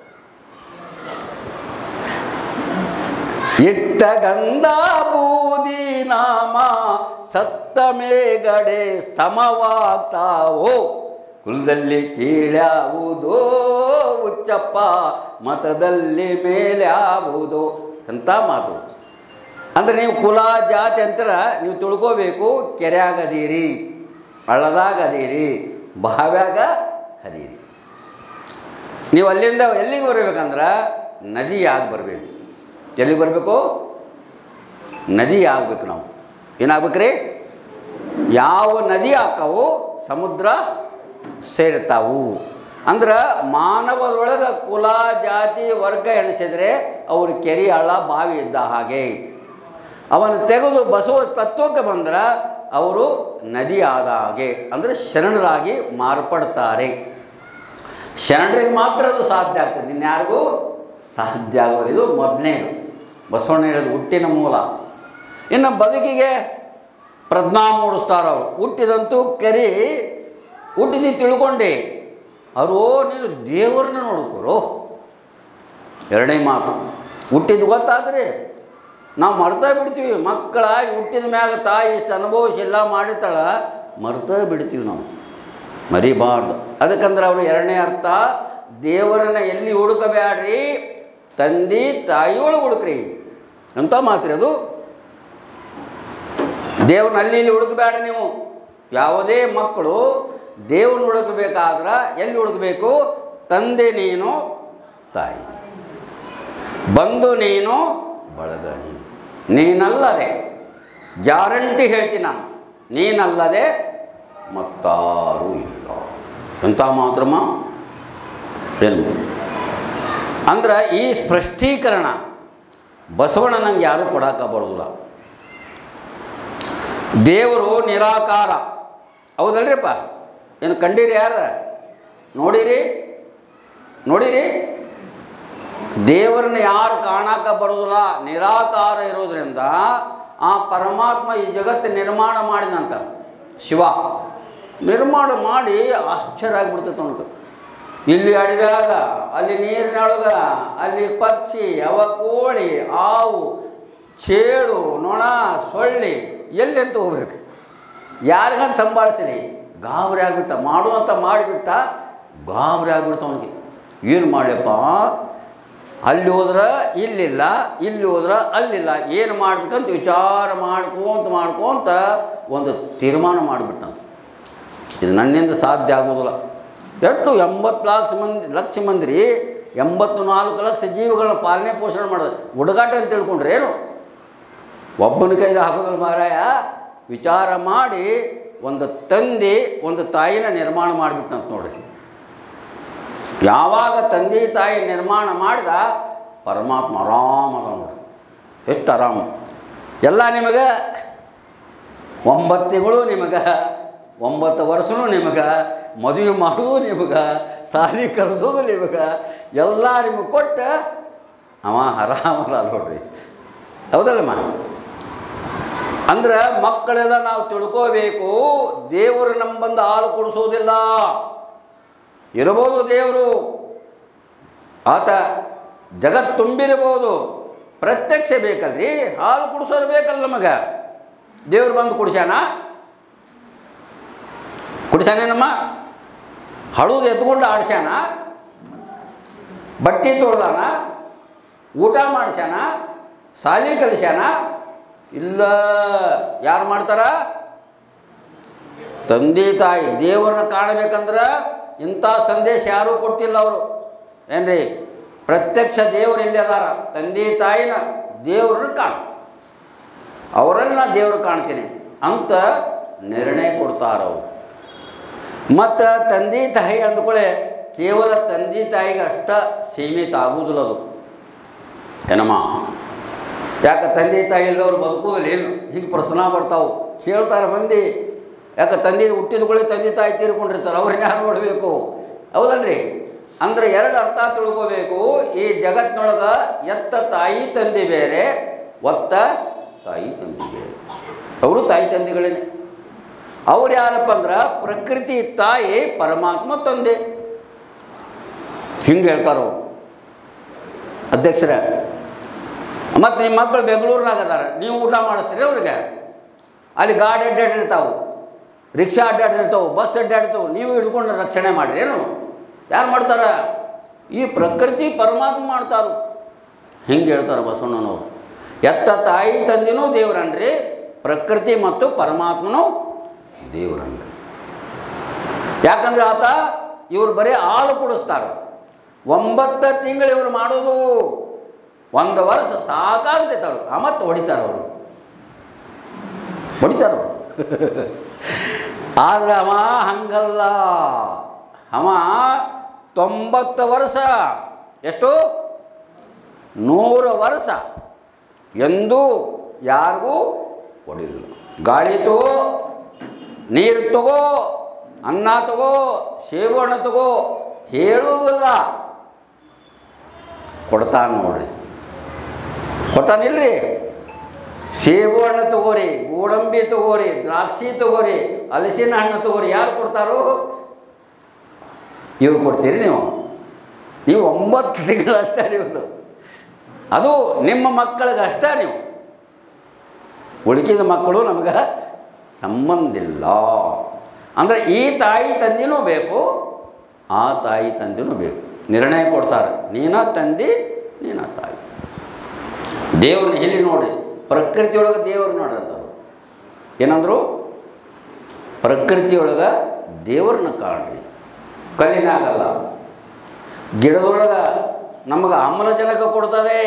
ಇಟ್ಟ ಗಂಧ ಬೂದಿ ನಾಮ ಸತ್ತ ಮೇಗಡೆ ಸಮವಾಗ್ತಾವೋ ಕುಲದಲ್ಲಿ ಕೀಳ್ಯಾವುದೋ ಉಚ್ಚಪ್ಪ ಮತದಲ್ಲಿ ಮೇಲ್ಯಾವುದೋ ಅಂತ ಮಾತು ಅಂದ್ರೆ ನೀವು ಕುಲ ಜಾತಿ ಅಂತರ ನೀವು ತಿಳ್ಕೋಬೇಕು ಕೆರೆಯಾಗ ಅದೀರಿ ಹಳ್ಳದಾಗ ಅದೀರಿ ಬಾವ್ಯಾಗ ಅದೀರಿ ನೀವು ಅಲ್ಲಿಂದ ಎಲ್ಲಿಗೆ ಬರ್ಬೇಕಂದ್ರೆ ನದಿ ಆಗಿ ಬರಬೇಕು ಎಲ್ಲಿಗೆ ಬರಬೇಕು ನದಿ ಆಗ್ಬೇಕು ನಾವು ಏನಾಗ್ಬೇಕ್ರಿ ಯಾವ ನದಿ ಆಕ್ಕವು ಸಮುದ್ರ ಸೇರ್ತಾವು ಅಂದ್ರೆ ಮಾನವರೊಳಗೆ ಕುಲ ಜಾತಿ ವರ್ಗ ಎಣಿಸಿದರೆ ಅವರು ಕೆರೆ ಹಳ್ಳ ಬಾವಿ ಇದ್ದ ಹಾಗೆ ಅವನು ತೆಗೆದು ಬಸವ ತತ್ವಕ್ಕೆ ಬಂದ್ರೆ ಅವರು ನದಿ ಆದ ಹಾಗೆ ಅಂದರೆ ಶರಣರಾಗಿ ಮಾರ್ಪಡ್ತಾರೆ ಶರಣರಿಗೆ ಮಾತ್ರ ಅದು ಸಾಧ್ಯ ಆಗ್ತದೆ ಇನ್ಯಾರಿಗೂ ಸಾಧ್ಯ ಆಗೋದು ಇದು ಮೊದಲನೇದು ಬಸವಣ್ಣ ಹೇಳಿದ ಹುಟ್ಟಿನ ಮೂಲ ಇನ್ನು ಬದುಕಿಗೆ ಪ್ರಜ್ಞಾ ಮೂಡಿಸ್ತಾರೆ ಅವರು ಹುಟ್ಟಿದಂತೂ ಕೆರಿ ಹುಟ್ಟಿದಿ ತಿಳ್ಕೊಂಡೆ ಅವರು ನೀನು ದೇವ್ರನ್ನ ನೋಡ್ಕೊರು ಎರಡನೇ ಮಾತು ಹುಟ್ಟಿದ್ದು ಗೊತ್ತಾದ್ರೆ ನಾವು ಮರ್ತಾ ಬಿಡ್ತೀವಿ ಮಕ್ಕಳಾಗಿ ಹುಟ್ಟಿದ ಮ್ಯಾಗ ತಾಯಿ ಇಷ್ಟು ಅನುಭವಿಸಿಲ್ಲ ಮಾಡಿರ್ತಾಳ ಮರ್ತಾ ಬಿಡ್ತೀವಿ ನಾವು ಮರಿಬಾರ್ದು ಅದಕ್ಕಂದ್ರೆ ಅವರು ಎರಡನೇ ಅರ್ಥ ದೇವರನ್ನ ಎಲ್ಲಿ ಹುಡುಕಬೇಡ್ರಿ ತಂದೆ ತಾಯಿಯೊಳಗೆ ಹುಡುಕ್ರಿ ಅಂತ ಮಾತ್ರಿ ಅದು ದೇವ್ರನ್ನ ಅಲ್ಲಿ ಇಲ್ಲಿ ಹುಡುಕಬೇಡ್ರಿ ನೀವು ಯಾವುದೇ ಮಕ್ಕಳು ದೇವ್ರನ್ನ ಹುಡುಕಬೇಕಾದ್ರೆ ಎಲ್ಲಿ ಹುಡುಕಬೇಕು ತಂದೆ ನೀನು ತಾಯಿ ಬಂದು ನೀನು ಬಳಗ ನೀನು ನೀನಲ್ಲದೆ ಗ್ಯಾರಂಟಿ ಹೇಳ್ತೀನಿ ನಾನು ನೀನಲ್ಲದೆ ಮತ್ತಾರೂ ಇಲ್ಲ ಎಂಥ ಮಾತ್ರಮ್ಮ ಏನು ಅಂದ್ರೆ ಈ ಸ್ಪಷ್ಟೀಕರಣ ಬಸವಣ್ಣ ನಂಗೆ ಯಾರೂ ಕೊಡೋಕೆ ಬರೋದಿಲ್ಲ ದೇವರು ನಿರಾಕಾರ ಹೌದಲ್ರಿಪ್ಪ ಏನು ಕಂಡೀರಿ ಯಾರ ನೋಡಿರಿ ನೋಡಿರಿ ದೇವರನ್ನ ಯಾರು ಕಾಣಾಕ ಬರೋದಿಲ್ಲ ನಿರಾಕಾರ ಇರೋದ್ರಿಂದ ಆ ಪರಮಾತ್ಮ ಈ ಜಗತ್ತು ನಿರ್ಮಾಣ ಮಾಡಿದಂತ ಶಿವ ನಿರ್ಮಾಣ ಮಾಡಿ ಆಶ್ಚರ್ಯ ಆಗಿಬಿಡ್ತೈತೆ ಅವನಿಗೆ ಇಲ್ಲಿ ಅಡವ್ಯಾಗ ಅಲ್ಲಿ ನೀರಿನೊಳಗ ಅಲ್ಲಿ ಪಕ್ಷಿ ಅವ ಕೋಳಿ ಹಾವು ಚೇಳು ನೊಣ ಸೊಳ್ಳಿ ಎಲ್ಲೆಂತ ಹೋಗ್ಬೇಕು ಯಾರಿಗಂತ ಸಂಭಾಳಿಸ್ತೀನಿ ಗಾಬರಿ ಆಗಿಬಿಟ್ಟ ಮಾಡುವಂತ ಮಾಡಿಬಿಟ್ಟ ಗಾಬರಿ ಆಗಿಬಿಡ್ತ ಅವನಿಗೆ ಏನು ಮಾಡ್ಯಪ್ಪ ಅಲ್ಲಿ ಹೋದ್ರೆ ಇಲ್ಲಿಲ್ಲ ಇಲ್ಲಿ ಹೋದ್ರೆ ಅಲ್ಲಿಲ್ಲ ಏನು ಮಾಡ್ಬೇಕಂತ ವಿಚಾರ ಮಾಡ್ಕೊಂತ ಮಾಡ್ಕೊಂತ ಒಂದು ತೀರ್ಮಾನ ಮಾಡಿಬಿಟ್ಟಂತ ಇದು ನನ್ನಿಂದ ಸಾಧ್ಯ ಆಗೋದಿಲ್ಲ ಎಷ್ಟು ಎಂಬತ್ತು ಲಕ್ಷ ಮಂದಿ ಲಕ್ಷ ಮಂದಿ ರೀ ಎಂಬತ್ತು ನಾಲ್ಕು ಲಕ್ಷ ಜೀವಿಗಳನ್ನ ಪಾಲನೆ ಪೋಷಣೆ ಮಾಡೋದು ಹುಡುಗಾಟ ಅಂತ ತಿಳ್ಕೊಂಡ್ರೆ ಏನು ಒಬ್ಬನ ಕೈಲಿ ಹಾಕೋದಿಲ್ಲ ಮಾರಾಯ ವಿಚಾರ ಮಾಡಿ ಒಂದು ತಂದೆ ಒಂದು ತಾಯಿನ ನಿರ್ಮಾಣ ಮಾಡಿಬಿಟ್ಟಂತ ನೋಡ್ರಿ ಯಾವಾಗ ತಂದೆ ತಾಯಿ ನಿರ್ಮಾಣ ಮಾಡಿದ ಪರಮಾತ್ಮ ಆರಾಮದ ನೋಡ್ರಿ ಎಷ್ಟು ಆರಾಮ ಎಲ್ಲ ನಿಮಗೆ ಒಂಬತ್ತು ತಿಂಗಳು ನಿಮಗೆ ಒಂಬತ್ತು ವರ್ಷನೂ ನಿಮಗೆ ಮದುವೆ ಮಾಡೋದು ನಿಮಗೆ ಸಾಲಿ ಕಲಿಸೋದು ನಿಮಗೆ ಎಲ್ಲ ನಿಮಗೆ ಕೊಟ್ಟು ಅವ ಆರಾಮದ ನೋಡ್ರಿ ಹೌದಲ್ಲಮ್ಮ ಅಂದ್ರೆ ಮಕ್ಕಳೆಲ್ಲ ನಾವು ತಿಳ್ಕೋಬೇಕು ದೇವರು ನಮ್ಮ ಬಂದು ಹಾಲು ಕುಡಿಸೋದಿಲ್ಲ ಇರಬಹುದು ದೇವರು ಆತ ಜಗತ್ತು ತುಂಬಿರಬಹುದು ಪ್ರತ್ಯಕ್ಷ ಬೇಕಲ್ರಿ ಹಾಲು ಕುಡಿಸೋರು ಬೇಕಲ್ಲ ನಮಗೆ ದೇವ್ರು ಬಂದು ಕುಡಿಸ್ಯಾನ ಕುಡಿಸ್ಯಾನೇನಮ್ಮ ಹಳುದು ಎತ್ಕೊಂಡು ಆಡ್ಸ್ಯಾನ ಬಟ್ಟೆ ತೊಳ್ದಾನ ಊಟ ಮಾಡಿಸ್ಯಾನ ಸಾಲಿ ಕಲಿಸ್ಯಾನ ಇಲ್ಲ ಯಾರು ಮಾಡ್ತಾರ ತಂದೆ ತಾಯಿ ದೇವರನ್ನ ಕಾಣಬೇಕಂದ್ರೆ ಇಂಥ ಸಂದೇಶ ಯಾರೂ ಕೊಟ್ಟಿಲ್ಲ ಅವರು ಏನ್ರಿ ಪ್ರತ್ಯಕ್ಷ ದೇವರು ಎಲ್ಲಿ ಅದಾರ ತಂದೆ ತಾಯಿನ ದೇವ್ರನ್ನ ಕಾಣು ಅವರನ್ನು ನಾ ದೇವ್ರು ಕಾಣ್ತೀನಿ ಅಂತ ನಿರ್ಣಯ ಕೊಡ್ತಾರವ್ರು ಮತ್ತು ತಂದೆ ತಾಯಿ ಅಂದ್ಕೊಳ್ಳೆ ಕೇವಲ ತಂದೆ ತಾಯಿಗೆ ಅಷ್ಟ ಸೀಮಿತ ಆಗುವುದಿಲ್ಲ ಅದು ಏನಮ್ಮ ಯಾಕೆ ತಂದೆ ತಾಯಿ ಇಲ್ಲದವ್ರು ಬದುಕುವುದಿಲ್ಲ ಏನು ಹಿಂಗೆ ಪ್ರಶ್ನ ಬರ್ತಾವೆ ಕೇಳ್ತಾರೆ ಮಂದಿ ಯಾಕೆ ತಂದೆ ಹುಟ್ಟಿದ ತಂದೆ ತಾಯಿ ತೀರ್ಕೊಂಡಿರ್ತಾರೆ ಅವ್ರನ್ನ ಯಾರು ನೋಡಬೇಕು ಹೌದಲ್ರಿ ಅಂದರೆ ಎರಡು ಅರ್ಥ ತಿಳ್ಕೋಬೇಕು ಈ ಜಗತ್ತಿನೊಳಗೆ ಎತ್ತ ತಾಯಿ ತಂದೆ ಬೇರೆ ಒತ್ತ ತಾಯಿ ತಂದೆ ಬೇರೆ ಅವರು ತಾಯಿ ತಂದೆಗಳೇನೆ ಅವ್ರು ಯಾರಪ್ಪ ಅಂದ್ರೆ ಪ್ರಕೃತಿ ತಾಯಿ ಪರಮಾತ್ಮ ತಂದೆ ಹಿಂಗೆ ಹೇಳ್ತಾರೋ ಅಧ್ಯಕ್ಷರ ಮತ್ತು ನಿಮ್ಮ ಮಕ್ಕಳು ಬೆಂಗಳೂರಿನಾಗ ಅದಾರ ನೀವು ಊಟ ಮಾಡಿಸ್ತೀರಿ ಅವ್ರಿಗೆ ಅಲ್ಲಿ ಗಾಡಿ ಅಡ್ಡಾಡಿರ್ತಾವೆ ರಿಕ್ಷಾ ಅಡ್ಡಾಡಿರ್ತಾವೆ ಬಸ್ ಅಡ್ಡಾಡ್ತಾವೆ ನೀವು ಹಿಡ್ಕೊಂಡು ರಕ್ಷಣೆ ಮಾಡಿರಿ ಏನು ಯಾರು ಮಾಡ್ತಾರ ಈ ಪ್ರಕೃತಿ ಪರಮಾತ್ಮ ಮಾಡ್ತಾರು ಹಿಂಗೆ ಹೇಳ್ತಾರೆ ಬಸವಣ್ಣನವರು ಎತ್ತ ತಾಯಿ ತಂದೆನೂ ದೇವ್ರನ್ರಿ ಪ್ರಕೃತಿ ಮತ್ತು ಪರಮಾತ್ಮನೂ ದೇವ್ರನ್ರಿ ಯಾಕಂದ್ರೆ ಆತ ಇವರು ಬರೀ ಹಾಲು ಕುಡಿಸ್ತಾರೆ ಒಂಬತ್ತು ತಿಂಗಳು ಇವರು ಮಾಡೋದು ಒಂದು ವರ್ಷ ಸಾಕಾಗ್ತೈತೆ ಅವರು ಆ ಮತ್ತೆ ಹೊಡಿತಾರೆ ಅವರು ಹೊಡಿತಾರೆ ಅವರು ಆದ್ರೆ ಅವ ಹಂಗಲ್ಲ ಅವ ತೊಂಬತ್ತು ವರ್ಷ ಎಷ್ಟು ನೂರು ವರ್ಷ ಎಂದೂ ಯಾರಿಗೂ ಹೊಡೆಯಲಿಲ್ಲ ಗಾಳಿ ತಗೋ ನೀರು ತಗೋ ಅನ್ನ ತಗೋ ಸೇಬು ಹಣ್ಣು ತಗೋ ಹೇಳುವುದಿಲ್ಲ ಕೊಡ್ತಾನೆ ನೋಡ್ರಿ ಕೊಟ್ಟಾನಿಲ್ರಿ ಸೇಬು ಹಣ್ಣು ತಗೋರಿ ಗೋಡಂಬಿ ತಗೋರಿ ದ್ರಾಕ್ಷಿ ತಗೋರಿ ಹಲಸಿನ ಹಣ್ಣು ತಗೋರಿ ಯಾರು ಕೊಡ್ತಾರೋ ಇವ್ರು ಕೊಡ್ತೀರಿ ನೀವು ನೀವು ಒಂಬತ್ತು ತಿಂಗಳಷ್ಟೇ ನೀವು ಅದು ನಿಮ್ಮ ಮಕ್ಕಳಿಗೆ ಅಷ್ಟೇ ನೀವು ಉಳಿಕಿದ ಮಕ್ಕಳು ನಮಗೆ ಸಂಬಂಧ ಇಲ್ಲ ಅಂದರೆ ಈ ತಾಯಿ ತಂದೆನೂ ಬೇಕು ಆ ತಾಯಿ ತಂದೆನೂ ಬೇಕು ನಿರ್ಣಯ ಕೊಡ್ತಾರೆ ನೀನ ತಂದೆ ನೀನ ತಾಯಿ ದೇವ್ರನ್ನ ಎಲ್ಲಿ ನೋಡ್ರಿ ಪ್ರಕೃತಿಯೊಳಗೆ ದೇವ್ರು ನೋಡ್ರಿ ಅಂದರು ಏನಂದರು ಪ್ರಕೃತಿಯೊಳಗೆ ದೇವ್ರನ್ನ ಕಾಣ್ರಿ ಕಲ್ಲಿನಾಗಲ್ಲ ಗಿಡದೊಳಗೆ ನಮಗೆ ಆಮ್ಲಜನಕ ಕೊಡ್ತದೆ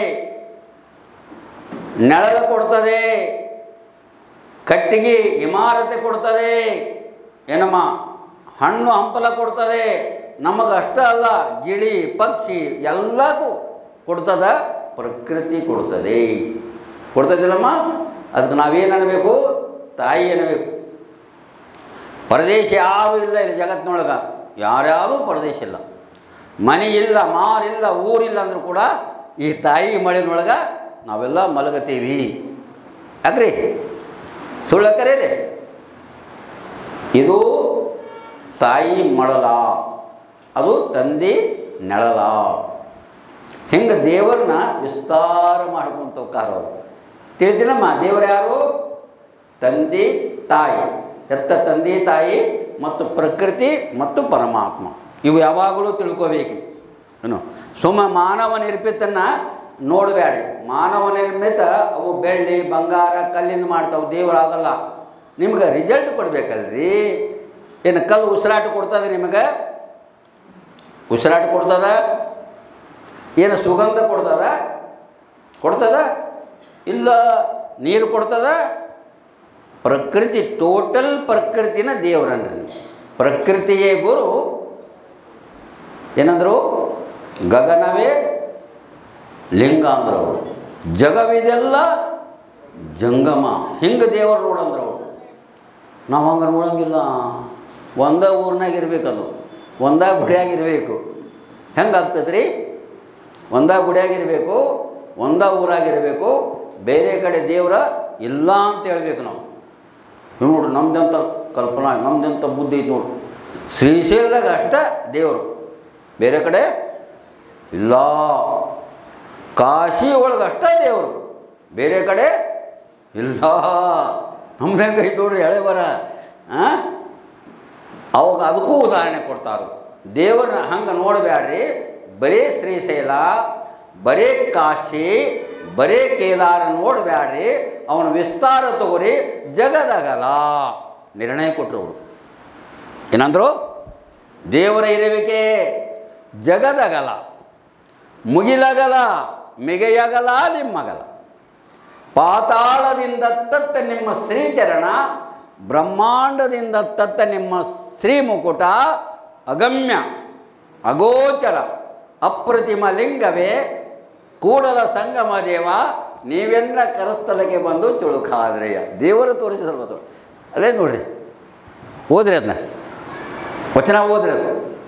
ನೆಳಲು ಕೊಡ್ತದೆ ಕಟ್ಟಿಗೆ ಇಮಾರತೆ ಕೊಡ್ತದೆ ಏನಮ್ಮ ಹಣ್ಣು ಹಂಪಲ ಕೊಡ್ತದೆ ನಮಗೆ ಅಷ್ಟ ಅಲ್ಲ ಗಿಳಿ ಪಕ್ಷಿ ಎಲ್ಲಕ್ಕೂ ಕೊಡ್ತದ ಪ್ರಕೃತಿ ಕೊಡ್ತದೆ ಕೊಡ್ತದಿಲ್ಲಮ್ಮ ಅದಕ್ಕೆ ನಾವೇನು ಅನ್ನಬೇಕು ತಾಯಿ ಅನ್ನಬೇಕು ಪರದೇಶ ಯಾರೂ ಇಲ್ಲ ಇಲ್ಲಿ ಜಗತ್ತಿನೊಳಗೆ ಯಾರ್ಯಾರೂ ಪರದೇಶ ಇಲ್ಲ ಮನೆ ಇಲ್ಲ ಮಾರಿಲ್ಲ ಊರಿಲ್ಲ ಅಂದರೂ ಕೂಡ ಈ ತಾಯಿ ಮಳೆನೊಳಗೆ ನಾವೆಲ್ಲ ಮಲಗತೀವಿ ಯಾಕ್ರಿ ಸುಳ್ಳ ಕರೀರಿ ಇದು ತಾಯಿ ಮಳಲ ಅದು ತಂದೆ ನೆಳಲ ಹಿಂಗೆ ದೇವರನ್ನ ವಿಸ್ತಾರ ಮಾಡ್ಕೊಂತ ಹೋಗ್ತಾರ ಅವರು ತಿಳಿದಿಲ್ಲಮ್ಮ ದೇವರು ಯಾರು ತಂದೆ ತಾಯಿ ಎತ್ತ ತಂದೆ ತಾಯಿ ಮತ್ತು ಪ್ರಕೃತಿ ಮತ್ತು ಪರಮಾತ್ಮ ಇವು ಯಾವಾಗಲೂ ತಿಳ್ಕೋಬೇಕು ಏನು ಸುಮ್ಮ ಮಾನವ ನಿರ್ಮಿತನ್ನು ನೋಡಬೇಡಿ ಮಾನವ ನಿರ್ಮಿತ ಅವು ಬೆಳ್ಳಿ ಬಂಗಾರ ಕಲ್ಲಿಂದ ಮಾಡ್ತಾವೆ ದೇವರಾಗಲ್ಲ ನಿಮ್ಗೆ ರಿಸಲ್ಟ್ ಕೊಡ್ಬೇಕಲ್ರಿ ಏನು ಕಲ್ಲು ಉಸಿರಾಟ ಕೊಡ್ತದೆ ನಿಮಗೆ ಉಸಿರಾಟ ಕೊಡ್ತದ ಏನು ಸುಗಂಧ ಕೊಡ್ತದ ಕೊಡ್ತದ ಇಲ್ಲ ನೀರು ಕೊಡ್ತದ ಪ್ರಕೃತಿ ಟೋಟಲ್ ಪ್ರಕೃತಿನ ದೇವರನ್ರಿ ಪ್ರಕೃತಿಯೇ ಗುರು ಏನಂದರು ಗಗನವೇ ಲಿಂಗ ಅಂದ್ರು ಅವರು ಜಗವಿದೆಲ್ಲ ಜಂಗಮ ಹಿಂಗೆ ದೇವರು ನೋಡಂದ್ರು ಅವರು ನಾವು ಹಂಗೆ ನೋಡಂಗಿಲ್ಲ ಒಂದ ಊರ್ನಾಗ ಇರಬೇಕದು ಒಂದ ಗುಡಿಯಾಗಿರಬೇಕು ಹೆಂಗೆ ಆಗ್ತದೆ ರೀ ಒಂದ ಗುಡಿಯಾಗಿರಬೇಕು ಒಂದ ಊರಾಗಿರಬೇಕು ಬೇರೆ ಕಡೆ ದೇವ್ರ ಇಲ್ಲ ಅಂತ ಹೇಳ್ಬೇಕು ನಾವು ಇವ್ ನೋಡ್ರಿ ನಮ್ದಂಥ ಕಲ್ಪನಾ ನಮ್ದಂಥ ಬುದ್ಧಿ ಐತೆ ನೋಡ್ರಿ ಶ್ರೀಶೈಲದಾಗ ಅಷ್ಟ ದೇವರು ಬೇರೆ ಕಡೆ ಇಲ್ಲ ಕಾಶಿ ಒಳಗೆ ಅಷ್ಟ ದೇವರು ಬೇರೆ ಕಡೆ ಇಲ್ಲ ನಮ್ದು ಹೆಂಗೆ ಐತೆ ನೋಡ್ರಿ ಎಳೆ ಬರ ಹಾಂ ಅವಾಗ ಅದಕ್ಕೂ ಉದಾಹರಣೆ ಕೊಡ್ತಾರೆ ದೇವ್ರನ್ನ ಹಂಗೆ ನೋಡಬೇಡ್ರಿ ಬರೀ ಶ್ರೀಶೈಲ ಬರೀ ಕಾಶಿ ಬರೀ ಕೇದಾರ ನೋಡಬೇಡ್ರಿ ಅವನ ವಿಸ್ತಾರ ತಗೋರಿ ಜಗದಗಲ ನಿರ್ಣಯ ಕೊಟ್ಟರು ಅವರು ಏನಂದ್ರು ದೇವರ ಇರುವಿಕೆ ಜಗದಗಲ ಮುಗಿಲಗಲ ಮಿಗೆಯಗಲ ನಿಮ್ಮಗಲ ಪಾತಾಳದಿಂದ ತತ್ತ ನಿಮ್ಮ ಶ್ರೀಚರಣ ಬ್ರಹ್ಮಾಂಡದಿಂದ ತತ್ತ ನಿಮ್ಮ ಶ್ರೀಮುಕುಟ ಅಗಮ್ಯ ಅಗೋಚರ ಅಪ್ರತಿಮ ಲಿಂಗವೇ ಕೂಡಲ ಸಂಗಮ ದೇವ ನೀವೆಲ್ಲ ಕರಸ್ಥಲಕ್ಕೆ ಬಂದು ತುಳುಕಾದ್ರೆಯ ದೇವರು ತೋರಿಸಿದ್ರು ತೊಳು ಅಲ್ಲೇ ನೋಡ್ರಿ ಓದ್ರಿ ಅದನ್ನ ವಚನ ಓದ್ರಿ ಅದು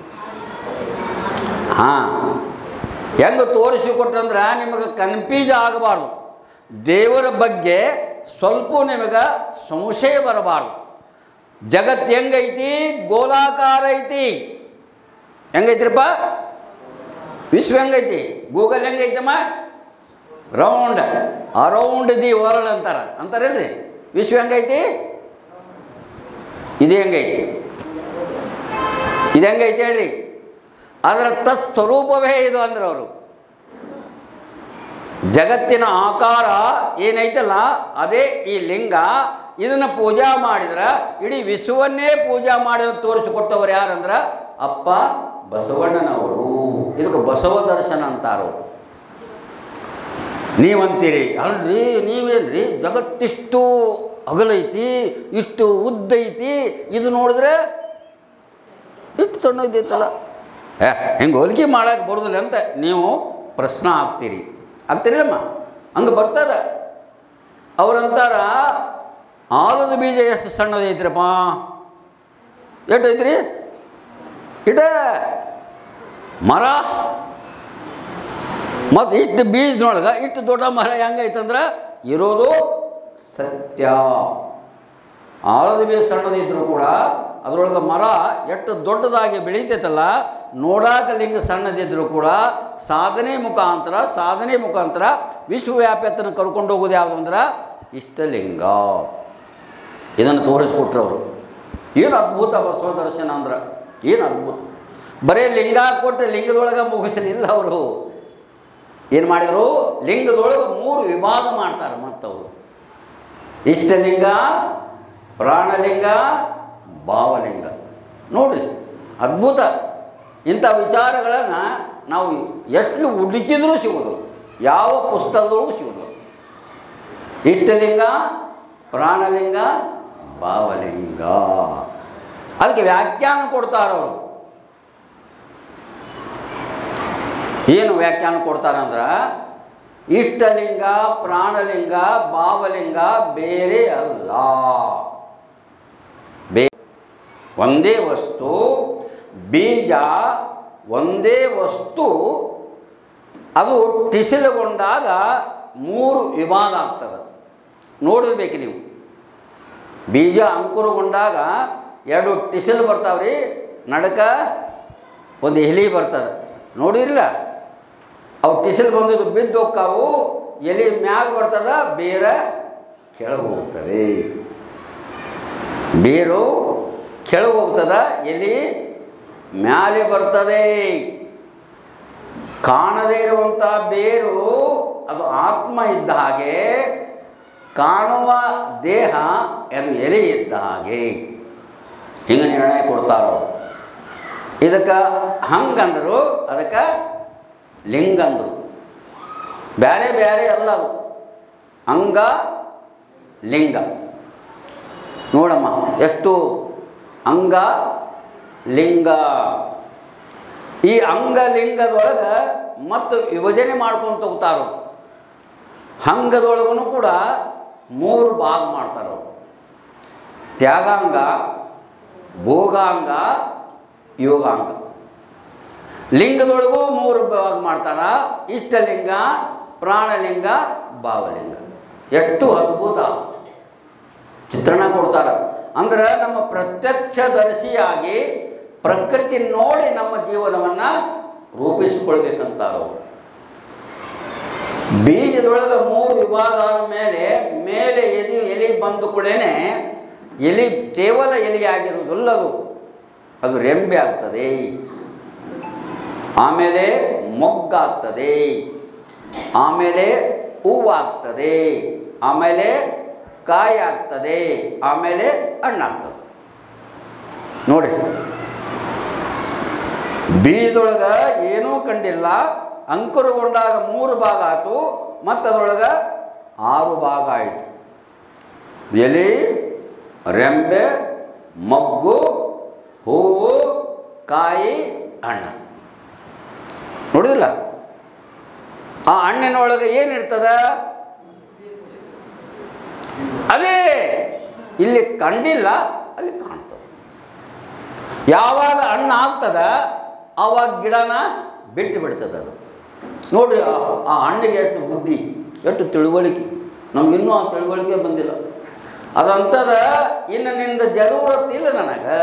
ಹಾಂ ಹೆಂಗೆ ತೋರಿಸಿಕೊಟ್ರಂದ್ರೆ ನಿಮಗೆ ಕನ್ಫ್ಯೂಸ್ ಆಗಬಾರ್ದು ದೇವರ ಬಗ್ಗೆ ಸ್ವಲ್ಪ ನಿಮಗೆ ಸಂಶಯ ಬರಬಾರ್ದು ಜಗತ್ತು ಹೆಂಗೈತಿ ಗೋಲಾಕಾರ ಐತಿ ಹೆಂಗೈತ್ರಿಪ್ಪ ವಿಶ್ವ ಹೆಂಗೈತಿ ಗೂಗಲ್ ಹೆಂಗೈತಮ್ಮ ರೌಂಡ್ ಅರೌಂಡ್ ದಿ ವರ್ಲ್ಡ್ ಅಂತಾರ ಅಂತಾರಲ್ರಿ ವಿಶ್ವ ಹೆಂಗೈತಿ ಇದು ಹೆಂಗೈತಿ ಇದು ಹೆಂಗೈತಿ ಹೇಳ್ರಿ ಅದರ ತತ್ಸ್ವರೂಪವೇ ಇದು ಅಂದ್ರೆ ಅವರು ಜಗತ್ತಿನ ಆಕಾರ ಏನೈತಲ್ಲ ಅದೇ ಈ ಲಿಂಗ ಇದನ್ನು ಪೂಜಾ ಮಾಡಿದ್ರೆ ಇಡೀ ವಿಶ್ವವನ್ನೇ ಪೂಜಾ ಮಾಡಿ ತೋರಿಸಿಕೊಟ್ಟವ್ರು ಯಾರಂದ್ರೆ ಅಪ್ಪ ಬಸವಣ್ಣನವರು ಇದಕ್ಕೆ ಬಸವ ದರ್ಶನ ಅಂತಾರೋ ನೀವಂತೀರಿ ಅಲ್ರಿ ನೀವೇನ್ರಿ ಜಗತ್ತಿಷ್ಟು ಅಗಲೈತಿ ಇಷ್ಟು ಉದ್ದೈತಿ ಇದು ನೋಡಿದ್ರೆ ಇಷ್ಟು ಸಣ್ಣದೈತಲ್ಲ ಏ ಹೆಂಗೆ ಹೋಲಿಕೆ ಮಾಡೋಕೆ ಬರೋದಿಲ್ಲ ಅಂತ ನೀವು ಪ್ರಶ್ನೆ ಆಗ್ತೀರಿ ಆಗ್ತೀರಿಲ್ಲಮ್ಮ ಹಂಗೆ ಬರ್ತದ ಅವ್ರಂತಾರ ಆಲದ ಬೀಜ ಎಷ್ಟು ಸಣ್ಣದೈತ್ರಪ್ಪ ಎಷ್ಟು ಐತ್ರಿ ಇಟ ಮರ ಮತ್ತು ಇಷ್ಟು ಬೀಜದೊಳಗೆ ಇಷ್ಟು ದೊಡ್ಡ ಮರ ಹೆಂಗೈತಂದ್ರೆ ಇರೋದು ಸತ್ಯ ಆಲದ ಬೀಜ ಸಣ್ಣದಿದ್ರು ಕೂಡ ಅದರೊಳಗೆ ಮರ ಎಷ್ಟು ದೊಡ್ಡದಾಗಿ ಬೆಳೀತೈತಲ್ಲ ನೋಡಾಕ ಲಿಂಗ ಸಣ್ಣದಿದ್ರು ಕೂಡ ಸಾಧನೆ ಮುಖಾಂತರ ಸಾಧನೆ ಮುಖಾಂತರ ವಿಶ್ವವ್ಯಾಪ್ಯತನ ಕರ್ಕೊಂಡು ಹೋಗೋದು ಯಾವುದು ಅಂದ್ರೆ ಇಷ್ಟಲಿಂಗ ಇದನ್ನು ತೋರಿಸ್ಕೊಟ್ರು ಅವರು ಏನು ಅದ್ಭುತ ಬಸವ ದರ್ಶನ ಅಂದ್ರೆ ಏನು ಅದ್ಭುತ ಬರೀ ಲಿಂಗ ಕೊಟ್ಟು ಲಿಂಗದೊಳಗೆ ಮುಗಿಸಲಿಲ್ಲ ಅವರು ಏನು ಮಾಡಿದರು ಲಿಂಗದೊಳಗೆ ಮೂರು ವಿಭಾಗ ಮಾಡ್ತಾರೆ ಮತ್ತವರು ಇಷ್ಟಲಿಂಗ ಪ್ರಾಣಲಿಂಗ ಭಾವಲಿಂಗ ನೋಡ್ರಿ ಅದ್ಭುತ ಇಂಥ ವಿಚಾರಗಳನ್ನು ನಾವು ಎಷ್ಟು ಹುಡುಕಿದ್ರೂ ಸಿಗೋದು ಯಾವ ಪುಸ್ತಕದೊಳಗೂ ಸಿಗೋದು ಇಷ್ಟಲಿಂಗ ಪ್ರಾಣಲಿಂಗ ಭಾವಲಿಂಗ ಅದಕ್ಕೆ ವ್ಯಾಖ್ಯಾನ ಕೊಡ್ತಾರವರು ಏನು ವ್ಯಾಖ್ಯಾನ ಕೊಡ್ತಾರಂದ್ರೆ ಇಷ್ಟಲಿಂಗ ಪ್ರಾಣಲಿಂಗ ಭಾವಲಿಂಗ ಬೇರೆ ಅಲ್ಲ ಬೇ ಒಂದೇ ವಸ್ತು ಬೀಜ ಒಂದೇ ವಸ್ತು ಅದು ಟಿಸಿಲುಗೊಂಡಾಗ ಮೂರು ವಿಭಾಗ ಆಗ್ತದೆ ನೋಡಿರ್ಬೇಕು ನೀವು ಬೀಜ ಅಂಕುರಗೊಂಡಾಗ ಎರಡು ಟಿಸಿಲ್ ಬರ್ತಾವ್ರಿ ನಡಕ ಒಂದು ಎಲಿ ಬರ್ತದೆ ನೋಡಿರಲಿಲ್ಲ ಅವು ಟಿಸಿಲ್ ಬಂದಿದ್ದು ಬಿದ್ದು ಹೋಗ್ತಾವು ಎಲಿ ಮ್ಯಾಗ ಬರ್ತದ ಬೇರೆ ಕೆಳಗೆ ಹೋಗ್ತದೆ ಬೇರು ಕೆಳಗೆ ಹೋಗ್ತದ ಎಲಿ ಮ್ಯಾಲೆ ಬರ್ತದೆ ಕಾಣದೇ ಇರುವಂಥ ಬೇರು ಅದು ಆತ್ಮ ಇದ್ದ ಹಾಗೆ ಕಾಣುವ ದೇಹ ಅದು ಎಲೆ ಇದ್ದ ಹಾಗೆ ಹಿಂಗೆ ನಿರ್ಣಯ ಕೊಡ್ತಾರೋ ಇದಕ್ಕೆ ಹಂಗಂದರು ಅದಕ್ಕೆ ಲಿಂಗಂದರು ಬೇರೆ ಬೇರೆ ಅಲ್ಲ ಅದು ಅಂಗ ಲಿಂಗ ನೋಡಮ್ಮ ಎಷ್ಟು ಅಂಗ ಲಿಂಗ ಈ ಅಂಗಲಿಂಗದೊಳಗೆ ಮತ್ತು ವಿಭಜನೆ ಮಾಡ್ಕೊಂಡು ಹೋಗ್ತಾರೋ ಹಂಗದೊಳಗೂ ಕೂಡ ಮೂರು ಭಾಗ ಮಾಡ್ತಾರೋ ತ್ಯಾಗಾಂಗ ಭೋಗಾಂಗ ಯೋಗಾಂಗ ಲಿಂಗದೊಳಗೂ ಮೂರು ಭಾಗ ಮಾಡ್ತಾರ ಇಷ್ಟಲಿಂಗ ಪ್ರಾಣಲಿಂಗ ಭಾವಲಿಂಗ ಎಷ್ಟು ಅದ್ಭುತ ಚಿತ್ರಣ ಕೊಡ್ತಾರ ಅಂದ್ರೆ ನಮ್ಮ ಪ್ರತ್ಯಕ್ಷದರ್ಶಿಯಾಗಿ ಪ್ರಕೃತಿ ನೋಡಿ ನಮ್ಮ ಜೀವನವನ್ನು ರೂಪಿಸಿಕೊಳ್ಬೇಕಂತಾರ ಬೀಜದೊಳಗೆ ಮೂರು ವಿಭಾಗ ಆದ ಮೇಲೆ ಮೇಲೆ ಎದಿ ಎಲಿ ಬಂದು ಕೂಡಲೇ ಎಲಿ ಕೇವಲ ಎಲಿಯಾಗಿರುವುದಿಲ್ಲ ಅದು ಅದು ರೆಂಬೆ ಆಗ್ತದೆ ಆಮೇಲೆ ಮೊಗ್ಗಾಗ್ತದೆ ಆಮೇಲೆ ಹೂವಾಗ್ತದೆ ಆಮೇಲೆ ಕಾಯಿ ಆಗ್ತದೆ ಆಮೇಲೆ ಹಣ್ಣಾಗ್ತದೆ ನೋಡಿ ಬೀಜದೊಳಗೆ ಏನೂ ಕಂಡಿಲ್ಲ ಅಂಕುರಗೊಂಡಾಗ ಮೂರು ಭಾಗ ಆಯಿತು ಮತ್ತು ಅದರೊಳಗೆ ಆರು ಭಾಗ ಆಯಿತು ಎಲೆ ರೆಂಬೆ ಮಗ್ಗು ಹೂವು ಕಾಯಿ ಹಣ್ಣು ನೋಡಿದಿಲ್ಲ ಆ ಹಣ್ಣಿನೊಳಗೆ ಏನಿರ್ತದ ಅದೇ ಇಲ್ಲಿ ಕಂಡಿಲ್ಲ ಅಲ್ಲಿ ಕಾಣ್ತದೆ ಯಾವಾಗ ಹಣ್ಣು ಆಗ್ತದ ಆವಾಗ ಗಿಡನ ಬಿಟ್ಟು ಬಿಡ್ತದೆ ಅದು ನೋಡ್ರಿ ಆ- ಆ ಹಣ್ಣಿಗೆ ಎಷ್ಟು ಬುದ್ಧಿ ಎಷ್ಟು ತಿಳುವಳಿಕೆ ನಮಗಿನ್ನೂ ಆ ತಿಳುವಳಿಕೆ ಬಂದಿಲ್ಲ ಅದಂತದ ಇನ್ನು ನಿಂದ ಜರೂರತ್ ಇಲ್ಲ ನನಗೆ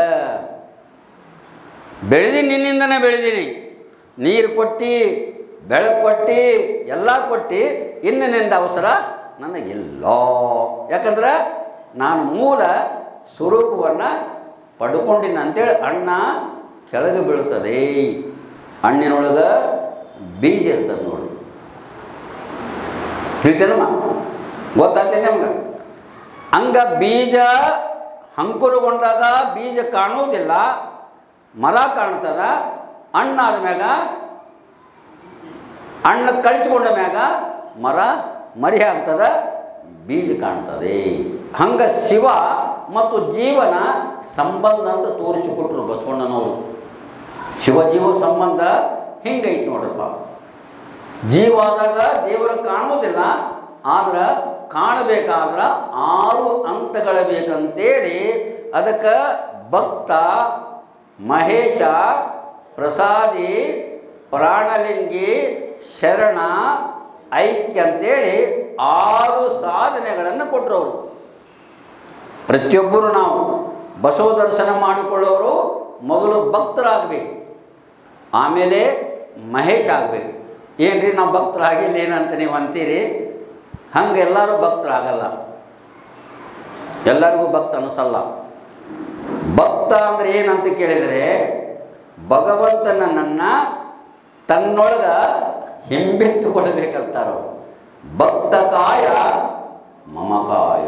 ಬೆಳೆದೀನಿ ನಿನ್ನಿಂದನೇ ಬೆಳೆದೀನಿ ನೀರು ಕೊಟ್ಟು ಬೆಳಕು ಕೊಟ್ಟು ಎಲ್ಲ ಕೊಟ್ಟು ಇನ್ನು ನಿಂದ ಅವಸರ ನನಗಿಲ್ಲ ಯಾಕಂದ್ರೆ ನಾನು ಮೂಲ ಸ್ವರೂಪವನ್ನು ಪಡ್ಕೊಂಡಿನಿ ಅಂತೇಳಿ ಅಣ್ಣ ಕೆಳಗೆ ಬೀಳ್ತದೆ ಹಣ್ಣಿನೊಳಗೆ ಬೀಜ ಇರ್ತದೆ ನೋಡಿ ತಿಳಿತೇನಮ್ಮ ಗೊತ್ತಾಗ್ತೇನೆ ನಮ್ಗೆ ಹಂಗ ಬೀಜ ಅಂಕುರಗೊಂಡಾಗ ಬೀಜ ಕಾಣುವುದಿಲ್ಲ ಮರ ಕಾಣ್ತದ ಹಣ್ಣಾದ ಮ್ಯಾಗ ಹಣ್ಣು ಕಳಿಸ್ಕೊಂಡ ಮ್ಯಾಗ ಮರ ಮರಿ ಆಗ್ತದ ಬೀಜ ಕಾಣ್ತದೆ ಹಂಗ ಶಿವ ಮತ್ತು ಜೀವನ ಸಂಬಂಧ ಅಂತ ತೋರಿಸಿಕೊಟ್ರು ಬಸವಣ್ಣನವರು ಶಿವಜೀವ ಸಂಬಂಧ ಹಿಂಗೈತೆ ನೋಡ್ರಪ್ಪ ಜೀವ ಆದಾಗ ದೇವರು ಕಾಣುವುದಿಲ್ಲ ಆದ್ರೆ ಕಾಣಬೇಕಾದ್ರೆ ಆರು ಹಂತಗಳ ಬೇಕಂತೇಳಿ ಅದಕ್ಕೆ ಭಕ್ತ ಮಹೇಶ ಪ್ರಸಾದಿ ಪ್ರಾಣಲಿಂಗಿ ಶರಣ ಐಕ್ಯ ಅಂತೇಳಿ ಆರು ಸಾಧನೆಗಳನ್ನು ಕೊಟ್ಟರು ಅವರು ಪ್ರತಿಯೊಬ್ಬರು ನಾವು ಬಸವ ದರ್ಶನ ಮಾಡಿಕೊಳ್ಳೋರು ಮೊದಲು ಭಕ್ತರಾಗಬೇಕು ಆಮೇಲೆ ಮಹೇಶ್ ಆಗಬೇಕು ಏನ್ರಿ ನಾವು ಭಕ್ತರಾಗಿಲ್ಲ ಏನಂತ ನೀವು ಅಂತೀರಿ ಹಂಗೆ ಎಲ್ಲರೂ ಭಕ್ತರಾಗಲ್ಲ ಎಲ್ಲರಿಗೂ ಭಕ್ತ ಅನಿಸಲ್ಲ ಭಕ್ತ ಅಂದರೆ ಏನಂತ ಕೇಳಿದರೆ ಭಗವಂತನ ನನ್ನ ತನ್ನೊಳಗ ಹಿಂಬಿಟ್ಟು ಕೊಡಬೇಕಂತಾರೋ ಭಕ್ತ ಕಾಯ ಮಮಕಾಯ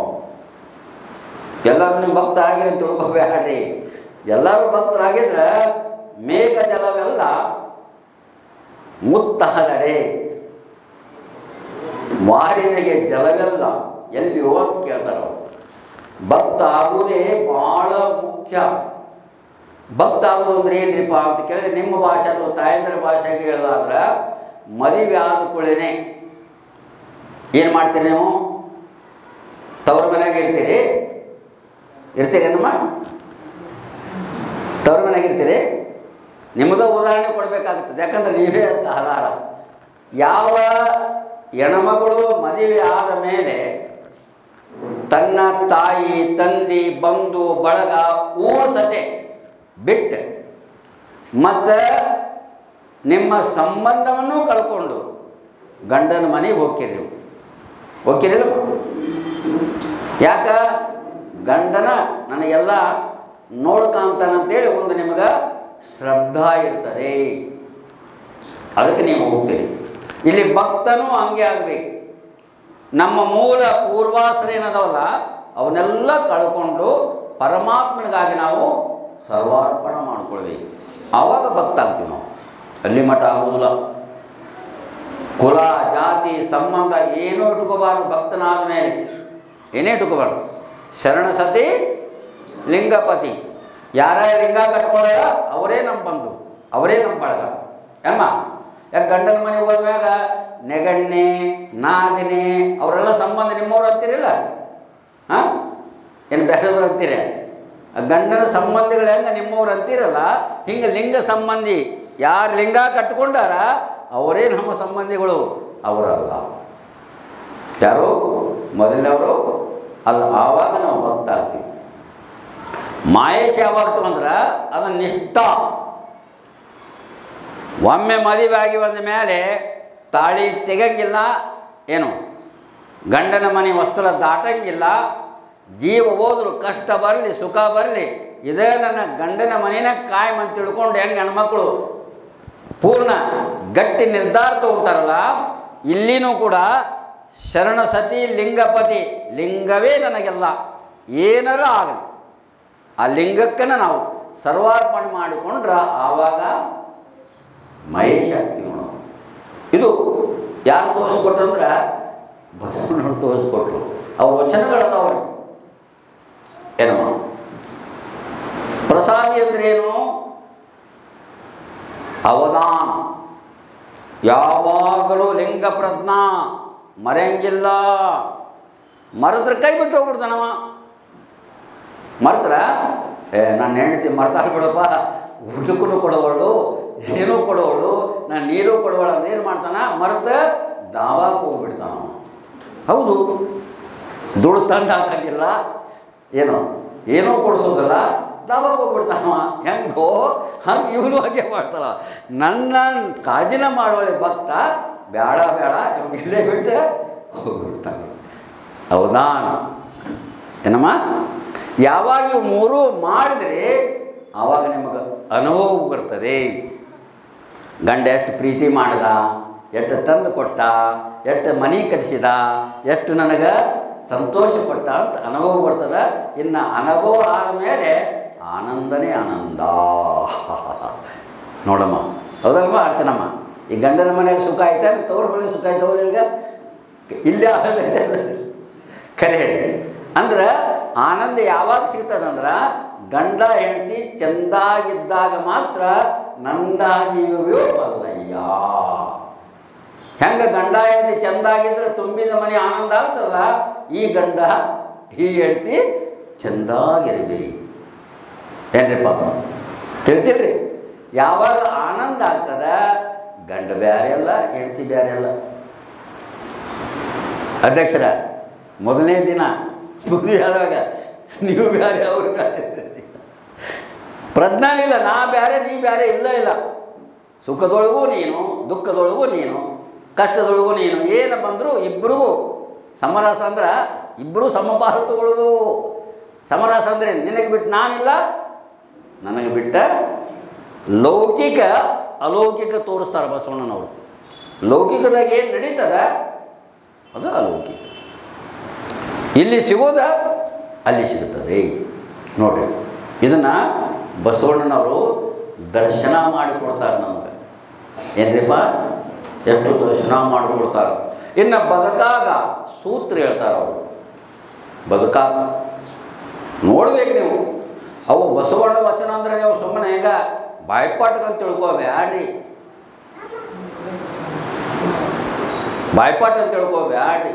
ಎಲ್ಲರೂ ನೀವು ಭಕ್ತರಾಗಿರಿ ಅಂತ ತಿಳ್ಕೊಬೇಡ್ರಿ ಎಲ್ಲರೂ ಭಕ್ತರಾಗಿದ್ರೆ ಮೇಘ ಜಲವೆಲ್ಲ ಮುತ್ತಹದಡೆ ಮಾರಿನೆಗೆ ಜಲವೆಲ್ಲ ಎಲ್ಲಿಯೋ ಅಂತ ಕೇಳ್ತಾರೆ ಅವ್ರು. ಭಕ್ತ ಆಗುವುದೇ ಭಾಳ ಮುಖ್ಯ ಭಕ್ತ ಆಗೋದು ಅಂದ್ರೆ ಏನ್ರಿಪ್ಪ ಅಂತ ಕೇಳಿದ್ರೆ ನಿಮ್ಮ ಭಾಷೆ ಅಥವಾ ತಾಯಂದ್ರ ಭಾಷೆಗೆ ಹೇಳೋದಾದ್ರೆ ಮದುವೆ ಆದ ಕೂಡಲೇ ಏನು ಮಾಡ್ತೀರಿ ನೀವು ತವ್ರ ಮನೆಯಾಗ ಇರ್ತೀರಿ ಇರ್ತೀರೇನಮ್ಮ ತವ್ರ ಮನೆಯಾಗ ಇರ್ತೀರಿ ನಿಮ್ಮದು ಉದಾಹರಣೆ ಕೊಡಬೇಕಾಗುತ್ತದೆ ಯಾಕಂದ್ರೆ ನೀವೇ ಅದಕ್ಕೆ ಆಧಾರ ಯಾವ ಹೆಣ್ಮಗಳು ಮದುವೆ ಆದ ಮೇಲೆ ತನ್ನ ತಾಯಿ ತಂದೆ ಬಂಧು ಬಳಗ ಊರು ಸತೆ ಬಿಟ್ಟು ಮತ್ತು ನಿಮ್ಮ ಸಂಬಂಧವನ್ನು ಕಳ್ಕೊಂಡು ಗಂಡನ ಮನೆಗೆ ಹೋಗ್ತೀರಿ ನೀವು ಹೋಗ್ತೀರಿಲ್ಲ ಯಾಕ ಗಂಡನ ನನಗೆಲ್ಲ ನೋಡ್ಕಾಂತಾನಂತೇಳಿ ಒಂದು ನಿಮಗೆ ಶ್ರದ್ಧಾ ಇರ್ತದೆ ಅದಕ್ಕೆ ನೀವು ಹೋಗ್ತೀರಿ ಇಲ್ಲಿ ಭಕ್ತನೂ ಹಂಗೆ ಆಗಬೇಕು ನಮ್ಮ ಮೂಲ ಪೂರ್ವಾಸರೇನದವಲ್ಲ ಅವನ್ನೆಲ್ಲ ಕಳ್ಕೊಂಡು ಪರಮಾತ್ಮನಿಗಾಗಿ ನಾವು ಸರ್ವಾರ್ಪಣ ಮಾಡ್ಕೊಳ್ಬೇಕು ಆವಾಗ ಭಕ್ತ ಆಗ್ತೀವಿ ನಾವು ಅಲ್ಲಿ ಮಠ ಆಗೋದಿಲ್ಲ ಕುಲ ಜಾತಿ ಸಂಬಂಧ ಏನೂ ಇಟ್ಕೋಬಾರ್ದು ಭಕ್ತನಾದ ಮೇಲೆ ಏನೇ ಇಟ್ಕೋಬಾರ್ದು ಶರಣ ಸತಿ ಲಿಂಗಪತಿ ಯಾರ್ಯಾರು ಲಿಂಗ ಕಟ್ಕೊಳ್ಳೋದ ಅವರೇ ನಮ್ಮ ಬಂಧು ಅವರೇ ನಮ್ಮ ಬಳಗ ಅಮ್ಮ ಯಾಕೆ ಗಂಡನ ಮನೆಗೆ ಹೋದ್ಮ್ಯಾಗ ನೆಗಣ್ಣೆ ನಾದಿನಿ ಅವರೆಲ್ಲ ಸಂಬಂಧ ನಿಮ್ಮವ್ರು ಅಂತೀರಿಲ್ಲ ಹಾಂ ಏನು ಬೇರೆದವ್ರು ಅಂತೀರ ಆ ಗಂಡನ ಸಂಬಂಧಿಗಳು ಹೆಂಗೆ ನಿಮ್ಮವ್ರು ಅಂತೀರಲ್ಲ ಹಿಂಗೆ ಲಿಂಗ ಸಂಬಂಧಿ ಯಾರು ಲಿಂಗ ಕಟ್ಕೊಂಡಾರ ಅವರೇ ನಮ್ಮ ಸಂಬಂಧಿಗಳು ಅವರಲ್ಲ ಯಾರು ಮೊದಲನೇವರು ಅಲ್ಲ ಆವಾಗ ನಾವು ಭಕ್ತ ಆಗ್ತೀವಿ ಮಾಯೇಶ್ ಯಾವಾಗ ಅಂದ್ರೆ ಅದು ನಿಷ್ಠ ಒಮ್ಮೆ ಮದುವೆ ಆಗಿ ಬಂದ ಮೇಲೆ ತಾಳಿ ತೆಗಂಗಿಲ್ಲ ಏನು ಗಂಡನ ಮನೆ ವಸ್ತ್ರ ದಾಟಂಗಿಲ್ಲ ಜೀವ ಹೋದ್ರು ಕಷ್ಟ ಬರಲಿ ಸುಖ ಬರಲಿ ಇದೇ ನನ್ನ ಗಂಡನ ಮನೆನ ಕಾಯಂ ಅಂತ ತಿಳ್ಕೊಂಡು ಹೆಂಗೆ ಹೆಣ್ಮಕ್ಳು ಪೂರ್ಣ ಗಟ್ಟಿ ನಿರ್ಧಾರ ತಗೊಂತಾರಲ್ಲ ಇಲ್ಲಿನೂ ಕೂಡ ಶರಣ ಸತಿ ಲಿಂಗಪತಿ ಲಿಂಗವೇ ನನಗೆಲ್ಲ ಏನಾರ ಆಗಲಿ ಆ ಲಿಂಗಕ್ಕನ್ನು ನಾವು ಸರ್ವಾರ್ಪಣೆ ಮಾಡಿಕೊಂಡ್ರೆ ಆವಾಗ ಮಹೇಶ್ ಆಗ್ತೀವಿ ನಾವು ಇದು ಯಾರು ತೋರಿಸ್ಕೊಟ್ರು ಅಂದ್ರೆ ಬಸವಣ್ಣವ್ರು ತೋರಿಸ್ಕೊಟ್ರು ಅವ್ರ ವಚನಗಳದಾವ್ರಿ ಏನಮ್ಮ ಪ್ರಸಾದಿ ಅಂದ್ರೇನು ಅವಧಾನ ಯಾವಾಗಲೂ ಲಿಂಗ ಪ್ರಜ್ಞಾ ಮರೆಯಂಗಿಲ್ಲ ಮರೆದ್ರೆ ಕೈ ಬಿಟ್ಟು ಹೋಗ್ಬಿಡ್ತಾನವ ಮರ್ತ್ರ ಏ ನನ್ನ ಹೆಂಡತಿ ಮರ್ತಾಳ್ ಬಿಡಪ್ಪ ಊಟಕ್ಕೂ ಕೊಡೋವಳು ಏನೂ ಕೊಡೋವಳು ನಾನು ನೀರು ಕೊಡೋವಳು ಅಂತ ಏನು ಮಾಡ್ತಾನ ಮರ್ತ ಡಾಬಾಕ್ಕೆ ಹೋಗ್ಬಿಡ್ತಾನ ಅವ. ಹೌದು ದುಡ್ಡು ತಂದು ಹಾಕಂಗಿಲ್ಲ ಏನೋ ಏನೋ ಕೊಡಿಸೋದಿಲ್ಲ ಡಾಬಾಕ್ಕೆ ಹೋಗ್ಬಿಡ್ತಾನವ ಹೆಂಗೋ ಹಂಗೆ ಇವನು ಹಾಗೆ ಮಾಡ್ತಾರ ನನ್ನ ಕಾಳಜಿನ ಮಾಡೋಳೆ ಭಕ್ತ ಬೇಡ ಬೇಡ ಇವಾಗ ಇಲ್ಲೇ ಬಿಟ್ಟು ಹೋಗ್ಬಿಡ್ತಾನೆ ಹೌದಾ ಏನಮ್ಮ ಯಾವಾಗ ಇವು ಮೂರು ಮಾಡಿದರೆ ಆವಾಗ ನಿಮಗೆ ಅನುಭವ ಬರ್ತದೆ ಗಂಡ ಎಷ್ಟು ಪ್ರೀತಿ ಮಾಡ್ದ ಎಷ್ಟು ತಂದು ಕೊಟ್ಟ ಎಷ್ಟು ಮನೆ ಕಟ್ಟಿಸಿದ ಎಷ್ಟು ನನಗೆ ಸಂತೋಷ ಕೊಟ್ಟ ಅಂತ ಅನುಭವ ಬರ್ತದೆ ಇನ್ನು ಅನುಭವ ಆದಮೇಲೆ ಆನಂದನೇ ಆನಂದ ನೋಡಮ್ಮ ಹೌದಲ್ವ ಅರ್ಥನಮ್ಮ ಈ ಗಂಡನ ಮನೆಗೆ ಸುಖ ಆಯ್ತಾ ತವ್ರ ಮನೆಗೆ ಸುಖ ಆಯ್ತವ್ರ ಈಗ ಇಲ್ಲೇ ಆಗೋದೈತೆ ಖರೆ ಹೇಳಿ ಅಂದ್ರೆ ಆನಂದ ಯಾವಾಗ ಸಿಗ್ತದಂದ್ರೆ ಗಂಡ ಹೆಂಡತಿ ಚೆಂದಾಗಿದ್ದಾಗ ಮಾತ್ರ ನಂದಾಗಿಯೋ ಬಲ್ಲಯ್ಯ ಹೆಂಗೆ ಗಂಡ ಹೆಂಡತಿ ಚೆಂದಾಗಿದ್ರೆ ತುಂಬಿದ ಮನೆ ಆನಂದ ಆಗ್ತದಲ್ಲ ಈ ಗಂಡ ಈ ಹೆಂಡತಿ ಚೆಂದಾಗಿರ್ಬೇಕು ಏನ್ರಿಪ್ಪ ತಿಳ್ತಿರ್ರಿ ಯಾವಾಗ ಆನಂದ ಆಗ್ತದ ಗಂಡ ಬೇರೆ ಅಲ್ಲ ಹೆಂಡತಿ ಬೇರೆ ಅಲ್ಲ ಅಧ್ಯಕ್ಷರ ಮೊದಲನೇ ದಿನ ಮದುವೆ ಆದಾಗ ನೀವು ಬೇರೆ ಅವ್ರು ಬೇರೆ ಪ್ರಜ್ಞಾನ ಇಲ್ಲ ನಾ ಬೇರೆ ನೀ ಬೇರೆ ಇಲ್ಲ ಇಲ್ಲ ಸುಖದೊಳಗೂ ನೀನು ದುಃಖದೊಳಗೂ ನೀನು ಕಷ್ಟದೊಳಗೂ ನೀನು ಏನು ಬಂದರೂ ಇಬ್ಬರಿಗೂ ಸಮರಸ ಅಂದ್ರೆ ಇಬ್ಬರೂ ಸಮಪಾಲು ತಗೊಳ್ಳೋದು ಸಮರಸ ಅಂದರೆ ನಿನಗೆ ಬಿಟ್ಟು ನಾನಿಲ್ಲ ನನಗೆ ಬಿಟ್ಟ ಲೌಕಿಕ ಅಲೌಕಿಕ ತೋರಿಸ್ತಾರೆ ಬಸವಣ್ಣನವರು ಲೌಕಿಕದಾಗ ಏನು ನಡೀತದ ಅದು ಅಲೌಕಿಕ ಇಲ್ಲಿ ಸಿಗೋದ ಅಲ್ಲಿ ಸಿಗುತ್ತದೆ ನೋಡ್ರಿ ಇದನ್ನು ಬಸವಣ್ಣನವರು ದರ್ಶನ ಮಾಡಿಕೊಡ್ತಾರೆ ನಮಗೆ ಏನ್ರಿಪ್ಪ ಎಷ್ಟು ದರ್ಶನ ಮಾಡಿಕೊಡ್ತಾರೆ ಇನ್ನು ಬದುಕಾಗ ಸೂತ್ರ ಹೇಳ್ತಾರೆ ಅವರು ಬದುಕಾಗ ನೋಡ್ಬೇಕು ನೀವು ಅವು ಬಸವಣ್ಣ ವಚನ ಅಂದ್ರೆ ನೀವು ಸುಮ್ಮನೆ ಈಗ ಬಾಯ್ಪಾಟ್ಗಂತ ತಿಳ್ಕೊಬ್ಯಾಡ್ರಿ ಬಾಯ್ಪಾಟ್ ಅಂತ ತಿಳ್ಕೊಬ್ಯಾಡ್ರಿ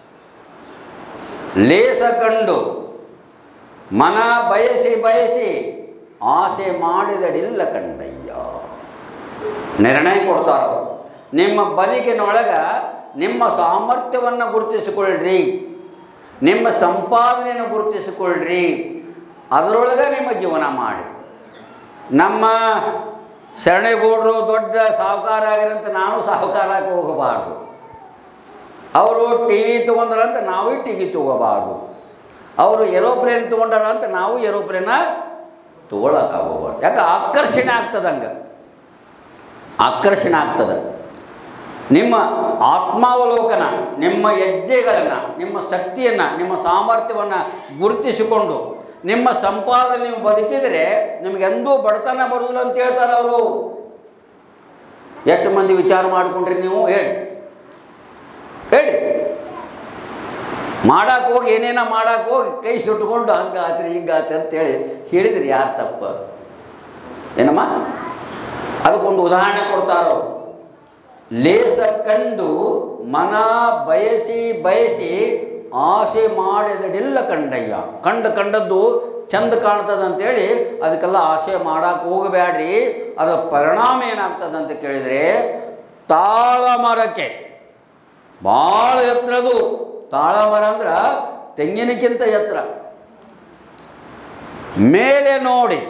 ಲೇಸ ಕಂಡು ಮನ ಬಯಸಿ ಬಯಸಿ ಆಸೆ ಮಾಡಿದಡಿಲ್ಲ ಕಂಡಯ್ಯ ನಿರ್ಣಯ ಕೊಡ್ತಾರ ಅವ್ರು. ನಿಮ್ಮ ಬದುಕಿನೊಳಗೆ ನಿಮ್ಮ ಸಾಮರ್ಥ್ಯವನ್ನು ಗುರುತಿಸಿಕೊಳ್ಳ್ರಿ ನಿಮ್ಮ ಸಂಪಾದನೆಯನ್ನು ಗುರುತಿಸಿಕೊಳ್ಳ್ರಿ ಅದರೊಳಗೆ ನಿಮ್ಮ ಜೀವನ ಮಾಡಿ ನಮ್ಮ ಶರಣೇಗೌಡರು ದೊಡ್ಡ ಸಾಹುಕಾರ ಆಗಿರಂತ ನಾನು ಸಾಹುಕಾರಕ್ಕೆ ಹೋಗಬಾರ್ದು ಅವರು ಟಿ ವಿ ತೊಗೊಂಡ್ರಂತ ನಾವು ಟಿ ವಿ ತೊಗೋಬಾರ್ದು ಅವರು ಏರೋಪ್ಲೇನ್ ತೊಗೊಂಡಾರ ಅಂತ ನಾವು ಏರೋಪ್ಲೇನ ತೊಗೊಳಕ್ಕಾಗೋಬಾರ್ದು ಯಾಕೆ ಆಕರ್ಷಣೆ ಆಗ್ತದೆ ಹಂಗೆ ಆಕರ್ಷಣೆ ಆಗ್ತದೆ ನಿಮ್ಮ ಆತ್ಮಾವಲೋಕನ ನಿಮ್ಮ ಹೆಜ್ಜೆಗಳನ್ನು ನಿಮ್ಮ ಶಕ್ತಿಯನ್ನು ನಿಮ್ಮ ಸಾಮರ್ಥ್ಯವನ್ನು ಗುರುತಿಸಿಕೊಂಡು ನಿಮ್ಮ ಸಂಪಾದನೆ ನೀವು ಬದುಕಿದರೆ ನಿಮಗೆಂದೂ ಬಡತನ ಬರುವುದಿಲ್ಲ ಅಂತ ಹೇಳ್ತಾರೆ ಅವರು ಎಷ್ಟು ಮಂದಿ ವಿಚಾರ ಮಾಡಿಕೊಂಡ್ರಿ ನೀವು ಹೇಳಿ ಹೇಳಿ ಮಾಡಕ್ಕೆ ಹೋಗಿ ಏನೇನ ಮಾಡಕ್ಕೆ ಹೋಗಿ ಕೈ ಸುಟ್ಕೊಂಡು ಹಂಗಾತ್ರಿ ಹಿಂಗಾತ್ರಿ ಅಂತೇಳಿ ಹೇಳಿದ್ರಿ ಯಾರು ತಪ್ಪ ಏನಮ್ಮ ಅದಕ್ಕೊಂದು ಉದಾಹರಣೆ ಕೊಡ್ತಾರೋ ಲೇಸ ಕಂಡು ಮನ ಬಯಸಿ ಬಯಸಿ ಆಸೆ ಮಾಡಿದಡಿಲ್ಲ ಕಂಡಯ್ಯ ಕಂಡು ಕಂಡದ್ದು ಚಂದ ಕಾಣ್ತದೆ ಅಂತೇಳಿ ಅದಕ್ಕೆಲ್ಲ ಆಸೆ ಮಾಡಕ್ಕೆ ಹೋಗಬೇಡ್ರಿ ಅದರ ಪರಿಣಾಮ ಏನಾಗ್ತದೆ ಅಂತ ಕೇಳಿದರೆ ತಾಳ ಮರಕ್ಕೆ ಭಾಳ ಎತ್ತರದು ತಾಳ ಮರ ಅಂದ್ರೆ ತೆಂಗಿನಕ್ಕಿಂತ ಎತ್ತರ ಮೇಲೆ ನೋಡಿ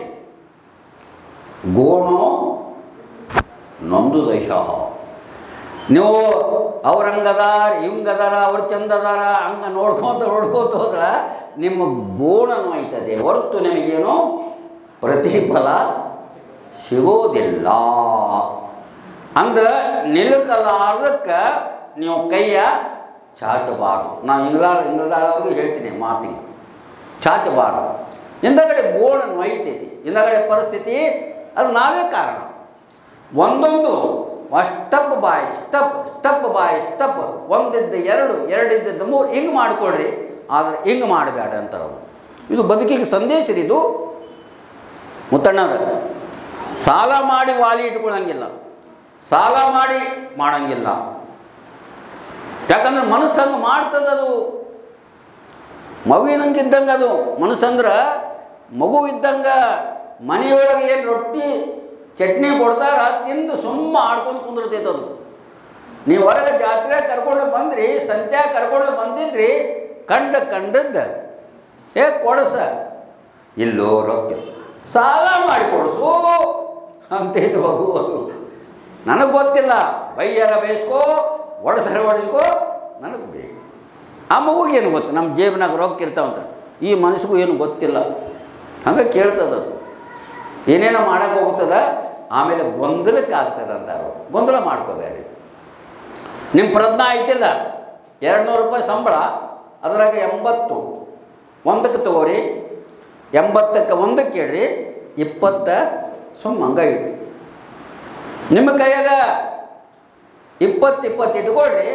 ಗೋಣು ನೊಂದು ದಶ ನೀವು ಅವ್ರ ಹಂಗದಾರ ಇವಂಗದಾರ ಅವ್ರು ಚಂದದಾರ ಹಂಗೆ ನೋಡ್ಕೊತ ನೋಡ್ಕೊತ ಹೋದ್ರೆ ನಿಮ್ಮ ಗೋಣ ನೋಯ್ತದೆ ಹೊರತು ನಿಮಗೇನು ಪ್ರತಿಫಲ ಸಿಗೋದಿಲ್ಲ ಅಂದ್ರೆ ನಿಲುಕಲಾರ್ದಕ್ಕೆ ನೀವು ಕೈಯ ಚಾಚಬಾರ್ದು ನಾವು ಇಂಗ್ಲಾಳ ಇಂಗ್ಲದಾಳವ್ರಿಗೆ ಹೇಳ್ತೀನಿ ಮಾತಿಂಗ ಚಾಚಬಾರ್ದು ಹಿಂದಗಡೆ ಗೋಣ ನೋಯ್ತೈತಿ ಹಿಂದಗಡೆ ಪರಿಸ್ಥಿತಿ ಅದು ನಾವೇ ಕಾರಣ ಒಂದೊಂದು step by step step by step ಒಂದಿದ್ದ ಎರಡು ಎರಡಿದ್ದದ್ದು ಮೂರು ಹಿಂಗೆ ಮಾಡಿಕೊಡ್ರಿ ಆದರೆ ಹಿಂಗೆ ಮಾಡಬೇಡ ಅಂತಾರೆ ಅವರು ಇದು ಬದುಕಿಗೆ ಸಂದೇಶ ರೀ ಇದು ಮುತ್ತಣ್ಣವ್ರ ಸಾಲ ಮಾಡಿ ವಾಲಿ ಇಟ್ಕೊಳ್ಳಂಗಿಲ್ಲ ಸಾಲ ಮಾಡಿ ಮಾಡಂಗಿಲ್ಲ ಯಾಕಂದ್ರೆ ಮನಸ್ಸಂಗೆ ಮಾಡ್ತದದು ಮಗುವಿನಂಗೆ ಇದ್ದಂಗೆ ಅದು ಮನಸ್ಸಂದ್ರೆ ಮಗು ಇದ್ದಂಗೆ ಮನೆಯೊಳಗೆ ಏನು ರೊಟ್ಟಿ ಚಟ್ನಿ ಕೊಡ್ತಾರ ತಿಂದು ಸುಮ್ಮ ಆಡ್ಕೊಂಡು ಕುಂದಿರ್ತೈತೆ ಅದು ನೀವು ಹೊರಗೆ ಜಾತ್ರೆ ಕರ್ಕೊಂಡು ಬಂದ್ರಿ ಸಂತ್ಯಾಗ ಕರ್ಕೊಂಡು ಬಂದಿದ್ರಿ ಕಂಡ ಕಂಡದ್ದು ಏ ಕೊಡಸ ಇಲ್ಲೋ ರೊಕ್ಕ ಸಾಲ ಮಾಡಿ ಕೊಡಿಸು ಅಂತೈತೆ ಮಗು ಅದು ನನಗೆ ಗೊತ್ತಿಲ್ಲ ಬೈಯರ ಬೇಯಿಸ್ಕೋ ಒಡಸರ ಹೊಡಿಸ್ಕೋ ನನಗೆ ಬೇಕು ಆ ಮಗುಗೆ ಏನು ಗೊತ್ತು ನಮ್ಮ ಜೇಬಿನಾಗ ರೊಕ್ಕ ಇರ್ತಾವಂತ ಈ ಮನಸ್ಸಿಗೂ ಏನು ಗೊತ್ತಿಲ್ಲ ಹಂಗೆ ಕೇಳ್ತದ ಅದು ಏನೇನೋ ಮಾಡೋಕೆ ಹೋಗ್ತದ ಆಮೇಲೆ ಗೊಂದಲಕ್ಕೆ ಆಗ್ತದೆ ಅಂತಾರೆ ಅವ್ರು. ಗೊಂದಲ ಮಾಡ್ಕೋಬೇಡಿ ನಿಮ್ಮ ಪ್ರಜ್ಞಾ ಐತಿಲ್ಲ ಎರಡು ನೂರು ರೂಪಾಯಿ ಸಂಬಳ ಅದರಾಗ ಎಂಬತ್ತು ಒಂದಕ್ಕೆ ತಗೋರಿ ಎಂಬತ್ತಕ್ಕೆ ಒಂದಕ್ಕೆ ಇಡ್ರಿ ಇಪ್ಪತ್ತ ಸುಮ್ಮ ಹಂಗ ಇಡ್ರಿ ನಿಮ್ಮ ಕೈಯಾಗ ಇಪ್ಪತ್ತು ಇಪ್ಪತ್ತು ಇಟ್ಕೊಳ್ರಿ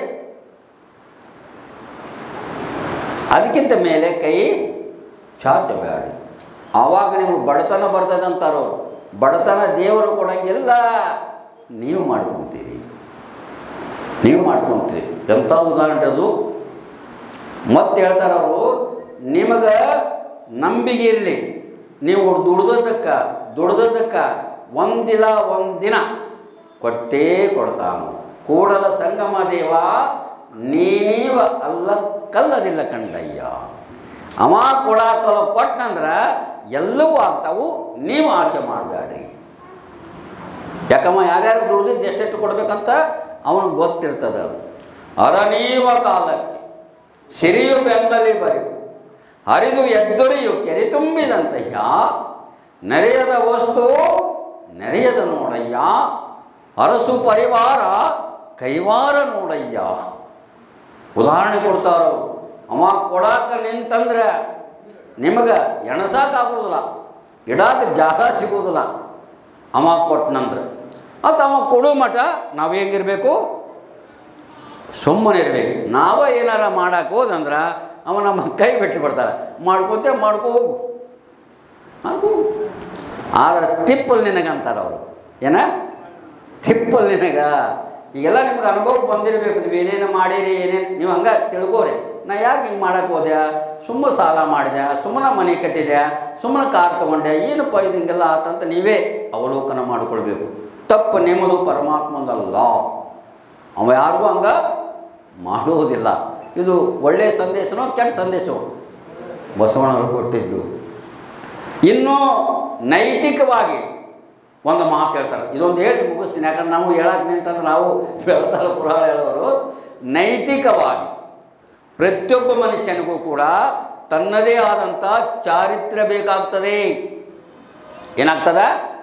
ಅದಕ್ಕಿಂತ ಮೇಲೆ ಕೈ ಚಾಚಬೇಡಿ ಆವಾಗ ನಿಮಗೆ ಬಡತನ ಬರ್ತದೆ ಅಂತಾರೋ ಬಡತನ ದೇವರು ಕೊಡಂಗಿಲ್ಲ ನೀವು ಮಾಡ್ಕೊತೀರಿ ನೀವು ಮಾಡ್ಕೊತೀರಿ ಎಂಥ ಉದಾಹರಣೆ ಅದು ಮತ್ತೆ ಹೇಳ್ತಾರೆ ಅವರು ನಿಮಗೆ ನಂಬಿಕೆ ಇರಲಿ ನೀವು ದುಡ್ದದಕ್ಕೆ ದುಡ್ದದಕ್ಕೆ ಒಂದಿಲ್ಲ ಒಂದಿನ ಕೊಟ್ಟೇ ಕೊಡ್ತಾನು ಕೂಡಲ ಸಂಗಮ ದೇವ ನೀನೀವ ಅಲ್ಲ ಕಲ್ಲದಿಲ್ಲ ಕಂಡಯ್ಯ ಅವ ಕೊಡಾಕಲು ಕೊಟ್ಟನಂದ್ರೆ ಎಲ್ಲವೂ ಆಗ್ತಾವು ನೀವು ಆಸೆ ಮಾಡಬೇಡ್ರಿ ಯಾಕಮ್ಮ ಯಾರ್ಯಾರು ದುಡ್ದಿದ್ದು ಎಷ್ಟೆಷ್ಟು ಕೊಡ್ಬೇಕಂತ ಅವನಿಗೆ ಗೊತ್ತಿರ್ತದೆ ಅರನೀವ ಕಾಲಕ್ಕೆ ಸಿರಿಯು ಬೆಂಬಲಿ ಬರಿ ಹರಿದು ಎದ್ದುರಿಯು ಕೆರೆ ತುಂಬಿದಂತಯ್ಯ ನೆರೆಯದ ವಸ್ತು ನೆರೆಯದ ನೋಡಯ್ಯ ಅರಸು ಪರಿವಾರ ಕೈವಾರ ನೋಡಯ್ಯ ಉದಾಹರಣೆ ಕೊಡ್ತಾರೋ ಅವ ಕೊಡಾಕ ನಿಂತಂದ್ರೆ ನಿಮಗೆ ಎಣಸಾಕಾಗೋದಿಲ್ಲ ಇಡಾಕ ಜಾಗ ಸಿಗೋದಿಲ್ಲ ಅವ ಕೊಟ್ಟನಂದ್ರೆ ಅದು ಅವ ಕೊಡೋ ಮಠ ನಾವು ಹೆಂಗಿರಬೇಕು ಸುಮ್ಮನೆ ಇರಬೇಕು ನಾವ ಏನಾರ ಮಾಡಕ್ಕೆ ಹೋದಂದ್ರೆ ಅವ ನಮ್ಮ ಕೈ ಬಿಟ್ಟು ಬಿಡ್ತಾರೆ ಮಾಡ್ಕೋತೆ ಮಾಡ್ಕೋ ಹೋಗು ಮಾಡ್ಕೋ ಹೋಗು. ಆದ್ರೆ ತಿಪ್ಪಲ್ ನಿನಗಂತಾರೆ ಅವರು ಏನ ತಿಪ್ಪಲ್ ನಿನಗ ಈಗೆಲ್ಲ ನಿಮ್ಗೆ ಅನುಭವಕ್ಕೆ ಬಂದಿರಬೇಕು ನೀವು ಏನೇನು ಮಾಡೀರಿ ಏನೇನು ನೀವು ಹಂಗೆ ತಿಳ್ಕೋರಿ ನಾ ಯಾಕೆ ಹಿಂಗೆ ಮಾಡಕ್ಕೆ ಹೋದೆ ಸುಮ್ಮ ಸಾಲ ಮಾಡಿದೆ ಸುಮ್ಮನೆ ಮನೆ ಕಟ್ಟಿದೆ ಸುಮ್ಮನೆ ಕಾರ್ ತೊಗೊಂಡೆ ಏನಪ್ಪ ಇದು ಹಿಂಗೆಲ್ಲ ಆತಂತ ನೀವೇ ಅವಲೋಕನ ಮಾಡಿಕೊಳ್ಬೇಕು ತಪ್ಪು ನಿಮ್ಮದು ಪರಮಾತ್ಮಂದಲ್ಲ ಅವ ಯಾರಿಗೂ ಹಂಗ ಮಾಡುವುದಿಲ್ಲ ಇದು ಒಳ್ಳೆಯ ಸಂದೇಶನೋ ಕೆಟ್ಟ ಸಂದೇಶವೋ ಬಸವಣ್ಣವರು ಕೊಟ್ಟಿದ್ದು ಇನ್ನೂ ನೈತಿಕವಾಗಿ ಒಂದು ಮಾತು ಹೇಳ್ತಾರೆ ಇದೊಂದು ಹೇಳಿ ಮುಗಿಸ್ತೀನಿ ಯಾಕಂದ್ರೆ ನಾವು ಹೇಳಕ್ಕೆ ನಿಂತಂದ್ರೆ ನಾವು ಬೆಳತಾರ ಪುರಾಣ ಹೇಳೋರು ನೈತಿಕವಾಗಿ ಪ್ರತಿಯೊಬ್ಬ ಮನುಷ್ಯನಿಗೂ ಕೂಡ ತನ್ನದೇ ಆದಂಥ ಚಾರಿತ್ರ್ಯ ಬೇಕಾಗ್ತದೆ ಏನಾಗ್ತದ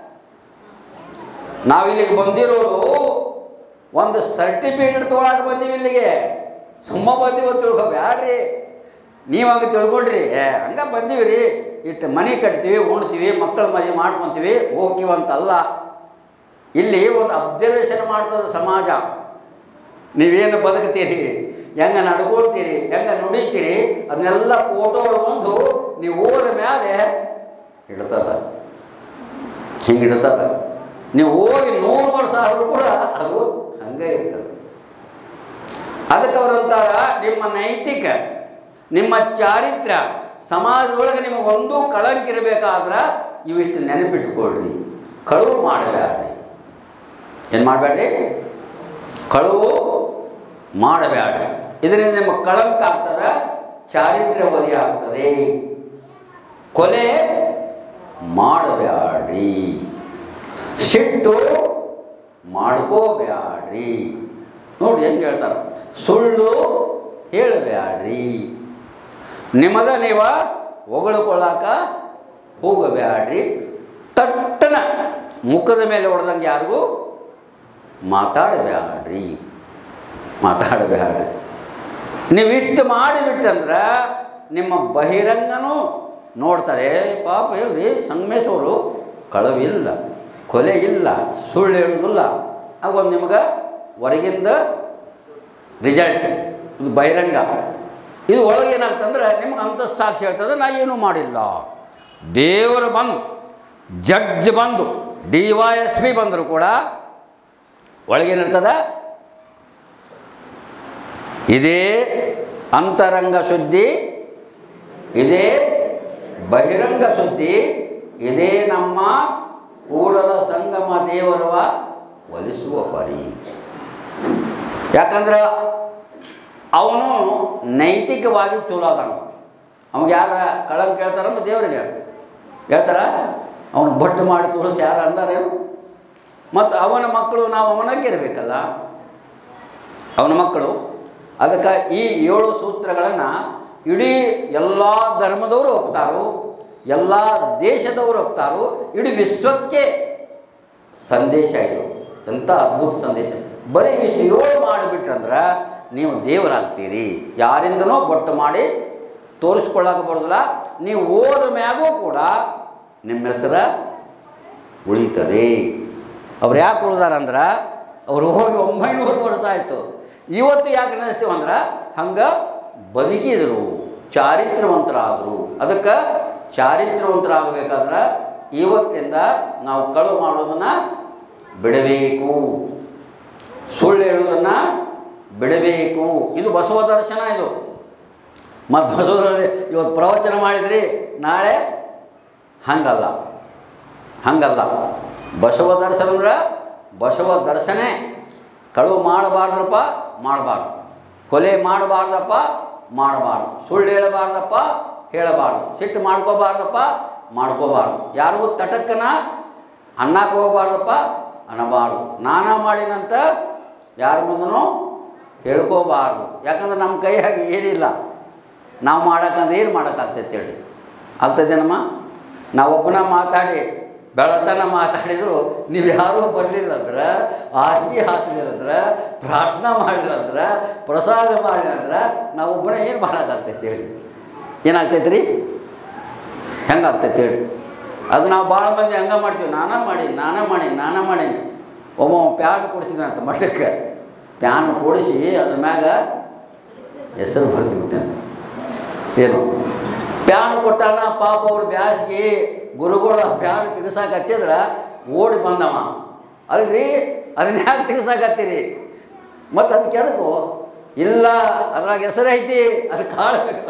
ನಾವಿಲ್ಲಿಗೆ ಬಂದಿರೋರು ಒಂದು ಸರ್ಟಿಫಿಕೇಟ್ ತೊಗೊಳಕ್ಕೆ ಬಂದೀವಿ ಇಲ್ಲಿಗೆ ಸುಮ್ಮ ಬಂದೀವಿ ಅಂತ ತಿಳ್ಕೊ ಬ್ಯಾಡ್ರಿ ನೀವು ಹಂಗೆ ತಿಳ್ಕೊಂಡ್ರಿ ಏ ಹಂಗೆ ಬಂದೀವಿ ರೀ ಇಟ್ಟು ಮನೆ ಕಟ್ತೀವಿ ಉಣ್ತೀವಿ ಮಕ್ಕಳ ಮದುವೆ ಮಾಡ್ಕೊತೀವಿ ಹೋಗ್ತೀವಂತಲ್ಲ ಇಲ್ಲಿ ಒಂದು ಅಬ್ಸರ್ವೇಷನ್ ಮಾಡ್ತದೆ ಸಮಾಜ ನೀವೇನು ಬದುಕ್ತೀರಿ ಹೆಂಗೆ ನಡ್ಕೊಳ್ತೀರಿ ಹೆಂಗೆ ನುಡಿತೀರಿ ಅದನ್ನೆಲ್ಲ ಫೋಟೋ ಬಂದು ನೀವು ಹೋದ ಮೇಲೆ ಇಡ್ತದ ಹಿಂಗೆ ಇಡ್ತದ ನೀವು ಹೋಗಿ ನೂರು ವರ್ಷ ಆದರೂ ಕೂಡ ಅದು ಹಂಗೆ ಇರ್ತದೆ ಅದಕ್ಕೆ ಅವರಂತಾರ ನಿಮ್ಮ ನೈತಿಕ ನಿಮ್ಮ ಚಾರಿತ್ರ್ಯ ಸಮಾಜದೊಳಗೆ ನಿಮಗೆ ಒಂದು ಕಳಂಕ ಇರಬೇಕಾದ್ರೆ ಇವಿಷ್ಟು ನೆನಪಿಟ್ಕೊಳ್ರಿ ಕಳುವು ಮಾಡಬೇಡ್ರಿ ಏನು ಮಾಡಬೇಡ್ರಿ ಕಳುವು ಮಾಡಬೇಡ್ರಿ ಇದರಿಂದ ನಿಮ್ಮ ಕಳಂಕ ಆಗ್ತದ ಚಾರಿತ್ರ್ಯ ವಧೆ ಆಗ್ತದೆ ಕೊಲೆ ಮಾಡಬೇಡ್ರಿ ಸಿಟ್ಟು ಮಾಡ್ಕೋಬ್ಯಾಡ್ರಿ ನೋಡಿ ಹೆಂಗೆ ಹೇಳ್ತಾರೆ ಸುಳ್ಳು ಹೇಳಬ್ಯಾಡ್ರಿ ನಿಮ್ಮದ ನೀವ ಹೊಗಳ್ಕೊಳ್ಳಾಕ ಹೋಗಬ್ಯಾಡ್ರಿ ತಟ್ಟನ ಮುಖದ ಮೇಲೆ ಹೊಡೆದಂಗೆ ಯಾರಿಗೂ ಮಾತಾಡಬ್ಯಾಡ್ರಿ ಮಾತಾಡಬ್ಯಾಡ್ರಿ ನೀವು ಇಷ್ಟು ಮಾಡಿಬಿಟ್ಟಂದ್ರೆ ನಿಮ್ಮ ಬಹಿರಂಗನೂ ನೋಡ್ತಾರೆ ಪಾಪ ಇವ್ರಿ ಸಂಗಮೇಶ್ ಅವರು ಕಳವಿಲ್ಲ ಕೊಲೆ ಇಲ್ಲ ಸುಳ್ಳು ಹೇಳುವುದಿಲ್ಲ ಆಗ ನಿಮ್ಗೆ ಹೊರಗಿಂದ ರಿಸಲ್ಟ್ ಇದು ಬಹಿರಂಗ ಇದು ಒಳಗೆ ಏನಾಗ್ತಂದ್ರೆ ನಿಮ್ಗೆ ಅಂತಸ್ಸಾಕ್ಷಿ ಹೇಳ್ತದೆ ನಾ ಏನೂ ಮಾಡಿಲ್ಲ ದೇವರು ಬಂದು ಜಡ್ಜ್ ಬಂದು ಡಿ ವೈ ಎಸ್ ಪಿ ಬಂದರು ಕೂಡ ಒಳಗೇನಿರ್ತದೆ ಇದೇ ಅಂತರಂಗ ಶುದ್ಧಿ ಇದೇ ಬಹಿರಂಗ ಶುದ್ಧಿ ಇದೇ ನಮ್ಮ ಕೂಡಲ ಸಂಗಮ ದೇವರವ ಒಲಿಸುವ ಪರಿ ಯಾಕಂದ್ರೆ ಅವನು ನೈತಿಕವಾಗಿ ಚಲೋ ಅದಾನ ಅವಾಗ ಯಾರ ಕಳಂಕ ಕೇಳ್ತಾರಮ್ಮ ದೇವರಿಗೆ ಹೇಳ್ತಾರ ಅವನು ಬಟ್ಟು ಮಾಡಿ ತೋರಿಸಿ ಯಾರು ಅಂದಾರೇನು ಮತ್ತು ಅವನ ಮಕ್ಕಳು ನಾವು ಅವನಾಗೆ ಇರಬೇಕಲ್ಲ ಅವನ ಮಕ್ಕಳು ಅದಕ್ಕೆ ಈ ಏಳು ಸೂತ್ರಗಳನ್ನು ಇಡೀ ಎಲ್ಲ ಧರ್ಮದವರು ಒಪ್ತಾರೋ ಎಲ್ಲ ದೇಶದವರು ಒಪ್ತಾರೋ ಇಡೀ ವಿಶ್ವಕ್ಕೆ ಸಂದೇಶ ಇದು ಎಂಥ ಅದ್ಭುತ ಸಂದೇಶ ಬರೀ ಇಷ್ಟು ಏಳು ಮಾಡಿಬಿಟ್ರಂದ್ರೆ ನೀವು ದೇವರಾಗ್ತೀರಿ ಯಾರಿಂದನೂ ಬೊಟ್ಟು ಮಾಡಿ ತೋರಿಸ್ಕೊಳ್ಳೋಕೆ ಬರೋದಿಲ್ಲ ನೀವು ಓದ ಮ್ಯಾಗೂ ಕೂಡ ನಿಮ್ಮ ಹೆಸರ ಉಳಿತದೆ ಅವ್ರು ಯಾಕೆ ಉಳ್ದಾರಂದ್ರೆ ಅವ್ರು ಹೋಗಿ ಒಂಬೈನೂರು ವರ್ಷ ಆಯಿತು ಇವತ್ತು ಯಾಕೆ ನೆನೆಸ್ತೀವಿ ಅಂದ್ರೆ ಹಂಗೆ ಬದುಕಿದರು ಚಾರಿತ್ರವಂತರಾದರು ಅದಕ್ಕೆ ಚಾರಿತ್ರವಂತರಾಗಬೇಕಾದ್ರೆ ಇವತ್ತಿಂದ ನಾವು ಕಳು ಮಾಡೋದನ್ನು ಬಿಡಬೇಕು ಸುಳ್ಳು ಹೇಳೋದನ್ನು ಬಿಡಬೇಕು ಇದು ಬಸವ ದರ್ಶನ ಇದು ಮತ್ತು ಬಸವ ದರ್ಶನ ಇವತ್ತು ಪ್ರವಚನ ಮಾಡಿದ್ರಿ ನಾಳೆ ಹಂಗಲ್ಲ ಹಂಗಲ್ಲ ಬಸವ ದರ್ಶನ ಅಂದ್ರೆ ಬಸವ ದರ್ಶನೇ ಕಳುವು ಮಾಡಬಾರ್ದಪ್ಪ ಮಾಡಬಾರ್ದು ಕೊಲೆ ಮಾಡಬಾರ್ದಪ್ಪ ಮಾಡಬಾರ್ದು ಸುಳ್ಳು ಹೇಳಬಾರ್ದಪ್ಪ ಹೇಳಬಾರ್ದು ಸಿಟ್ಟು ಮಾಡ್ಕೋಬಾರ್ದಪ್ಪ ಮಾಡ್ಕೋಬಾರ್ದು ಯಾರಿಗೂ ತಟಕ್ಕನ ಅನ್ನಕ್ಕೆ ಹೋಗಬಾರ್ದಪ್ಪ ಅನ್ನಬಾರ್ದು ನಾನಾ ಮಾಡಿನಂತ ಯಾರ ಮುಂದೂ ಹೇಳ್ಕೋಬಾರ್ದು ಯಾಕಂದ್ರೆ ನಮ್ಮ ಕೈಯಾಗಿ ಏನಿಲ್ಲ ನಾವು ಮಾಡೋಕ್ಕಂದ್ರೆ ಏನು ಮಾಡೋಕ್ಕಾಗ್ತೈತೆ ಹೇಳಿ ಆಗ್ತದೇನಮ್ಮ ನಾವೊಬ್ಬನ ಮಾತಾಡಿ ಬೆಳತನ ಮಾತಾಡಿದ್ರು ನೀವು ಯಾರೂ ಬರಲಿಲ್ಲ ಅಂದ್ರೆ ಹಾಸಿಗೆ ಹಾಸಲಿಲ್ಲ ಅಂದ್ರೆ ಪ್ರಾರ್ಥನಾ ಮಾಡಲಿಲ್ಲ ಅಂದ್ರೆ ಪ್ರಸಾದ ಮಾಡಲಿಲ್ಲ ಅಂದ್ರೆ ನಾವೊಬ್ಬನೇ ಏನು ಮಾಡೋಕ್ಕಾಗ್ತೈತೆ ಹೇಳಿ ಏನಾಗ್ತೈತೆ ರೀ ಹೆಂಗಾಗ್ತೈತೆ ಹೇಳಿ ಅದು ನಾವು ಭಾಳ ಮಂದಿ ಹಂಗೆ ಮಾಡ್ತೀವಿ ನಾನೇ ಮಾಡೀನಿ ನಾನೇ ಮಾಡೀನಿ ನಾನೇ ಮಾಡೀನಿ ಒಬ್ಬ ಪ್ಯಾನ್ ಕೊಡಿಸಿದಂತ ಮಠಕ್ಕೆ ಪ್ಯಾನ್ ಕೊಡಿಸಿ ಅದ್ರ ಮ್ಯಾಗ ಹೆಸರು ಬರ್ಸಿಬಿಟ್ಟೆ ಅಂತ ಏನು ಪ್ಯಾನ್ ಕೊಟ್ಟಾನ ಪಾಪ ಅವ್ರ ಬ್ಯಾಸ್ಗಿ ಗುರುಗಳು ಪ್ಯಾನ್ ತಿರ್ಸಾಕತ್ತಿದ್ರ ಓಡಿ ಬಂದವ ಅಲ್ರಿ ಅದನ್ನ ಯಾಕೆ ತಿರ್ಸಾಕತ್ತೀರಿ ಮತ್ತು ಅದಕ್ಕೆ ಎದಕ್ಕೂ ಇಲ್ಲ ಅದ್ರಾಗ ಹೆಸರು ಐತಿ ಅದು ಕಾಳ್ಬೇಕು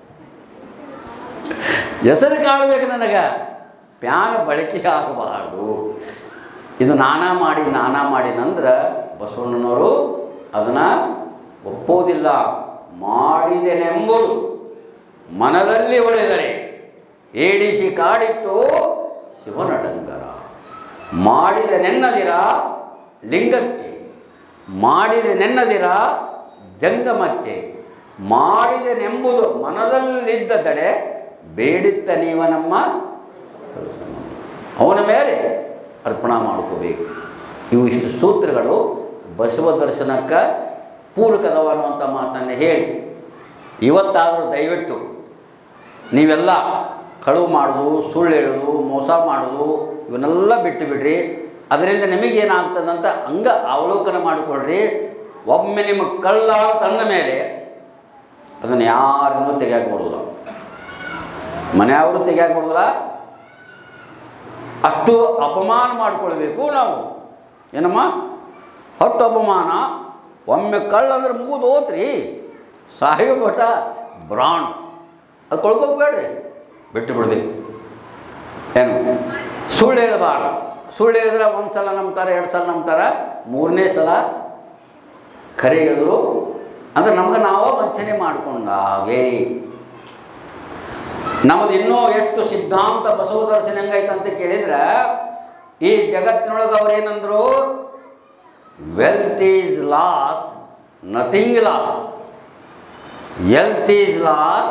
ಹೆಸರು ಕಾಣಬೇಕು ನನಗೆ ಪ್ಯಾನ್ ಬಳಕೆ ಆಗಬಾರ್ದು ಇದು ನಾನಾ ಮಾಡಿ ನಾನಾ ಮಾಡಿನಂದ್ರೆ ಬಸವಣ್ಣನವರು ಅದನ್ನು ಒಪ್ಪೋದಿಲ್ಲ ಮಾಡಿದೆನೆಂಬುದು ಮನದಲ್ಲಿ ಒಳೆದರೆ ಏಡಿಸಿ ಕಾಡಿತ್ತು ಶಿವನಡಂಗರ ಮಾಡಿದ ನೆನ್ನದಿರ ಲಿಂಗಕ್ಕೆ ಮಾಡಿದ ನೆನ್ನದಿರ ಜಂಗಮಕ್ಕೆ ಮಾಡಿದೆನೆಂಬುದು ಮನದಲ್ಲಿದ್ದದಡೆ ಬೇಡಿತ್ತ ನೀವ ನಮ್ಮ ಅವನ ಮೇಲೆ ಅರ್ಪಣಾ ಮಾಡ್ಕೋಬೇಕು ಇವು ಇಷ್ಟು ಸೂತ್ರಗಳು ಬಸವ ದರ್ಶನಕ್ಕೆ ಪೂರಕದವ ಅನ್ನುವಂಥ ಮಾತನ್ನು ಹೇಳಿ ಇವತ್ತಾದರೂ ದಯವಿಟ್ಟು ನೀವೆಲ್ಲ ಕಳುವು ಮಾಡೋದು ಸುಳ್ಳು ಹೇಳೋದು ಮೋಸ ಮಾಡೋದು ಇವನ್ನೆಲ್ಲ ಬಿಟ್ಟು ಬಿಡ್ರಿ ಅದರಿಂದ ನಿಮಗೇನಾಗ್ತದಂತ ಹಂಗ ಅವಲೋಕನ ಮಾಡಿಕೊಡ್ರಿ ಒಮ್ಮೆ ನಿಮಗೆ ಕಳ್ಳ ತಂದ ಮೇಲೆ ಅದನ್ನು ಯಾರನ್ನೂ ತೆಗಿಯಾಕೆ ಬರೋದಿಲ್ಲ ಮನೆಯವರು ತೆಗಿಯಾಕೆ ಬರೋದಿಲ್ಲ ಅಷ್ಟು ಅಪಮಾನ ಮಾಡಿಕೊಳ್ಬೇಕು ನಾವು ಏನಮ್ಮ ಹೊಟ್ಟು ಅಪಮಾನ ಒಮ್ಮೆ ಕಳ್ಳ ಅಂದ್ರೆ ಮುಗಿದು ಹೋತ್ರಿ ಸಾಹಿಬ ಭಟ ಬ್ರಾಂಡ್ ಅದು ಕೊಳ್ಕೋಬೇಡ್ರಿ ಬಿಟ್ಟು ಬಿಡ್ಬೇಕು ಏನು ಸುಳ್ಳು ಹೇಳಬಾರ್ದು ಸುಳ್ಳು ಹೇಳಿದ್ರೆ ಒಂದು ಸಲ ನಂಬ್ತಾರೆ ಎರಡು ಸಲ ನಂಬ್ತಾರೆ ಮೂರನೇ ಸಲ ಖರೆ ಹೇಳಿದ್ರು ಅಂದ್ರೆ ನಮ್ಗೆ ನಾವು ವಂಚನೆ ಮಾಡಿಕೊಂಡಾಗೆ ನಮ್ಮದು ಇನ್ನೂ ಎಷ್ಟು ಸಿದ್ಧಾಂತ ಬಸವ ದರ್ಶನ ಹೆಂಗೈತೆ ಅಂತ ಕೇಳಿದ್ರೆ ಈ ಜಗತ್ತಿನೊಳಗೆ ಅವ್ರು ಏನಂದ್ರು wealth is lost nothing lost health is lost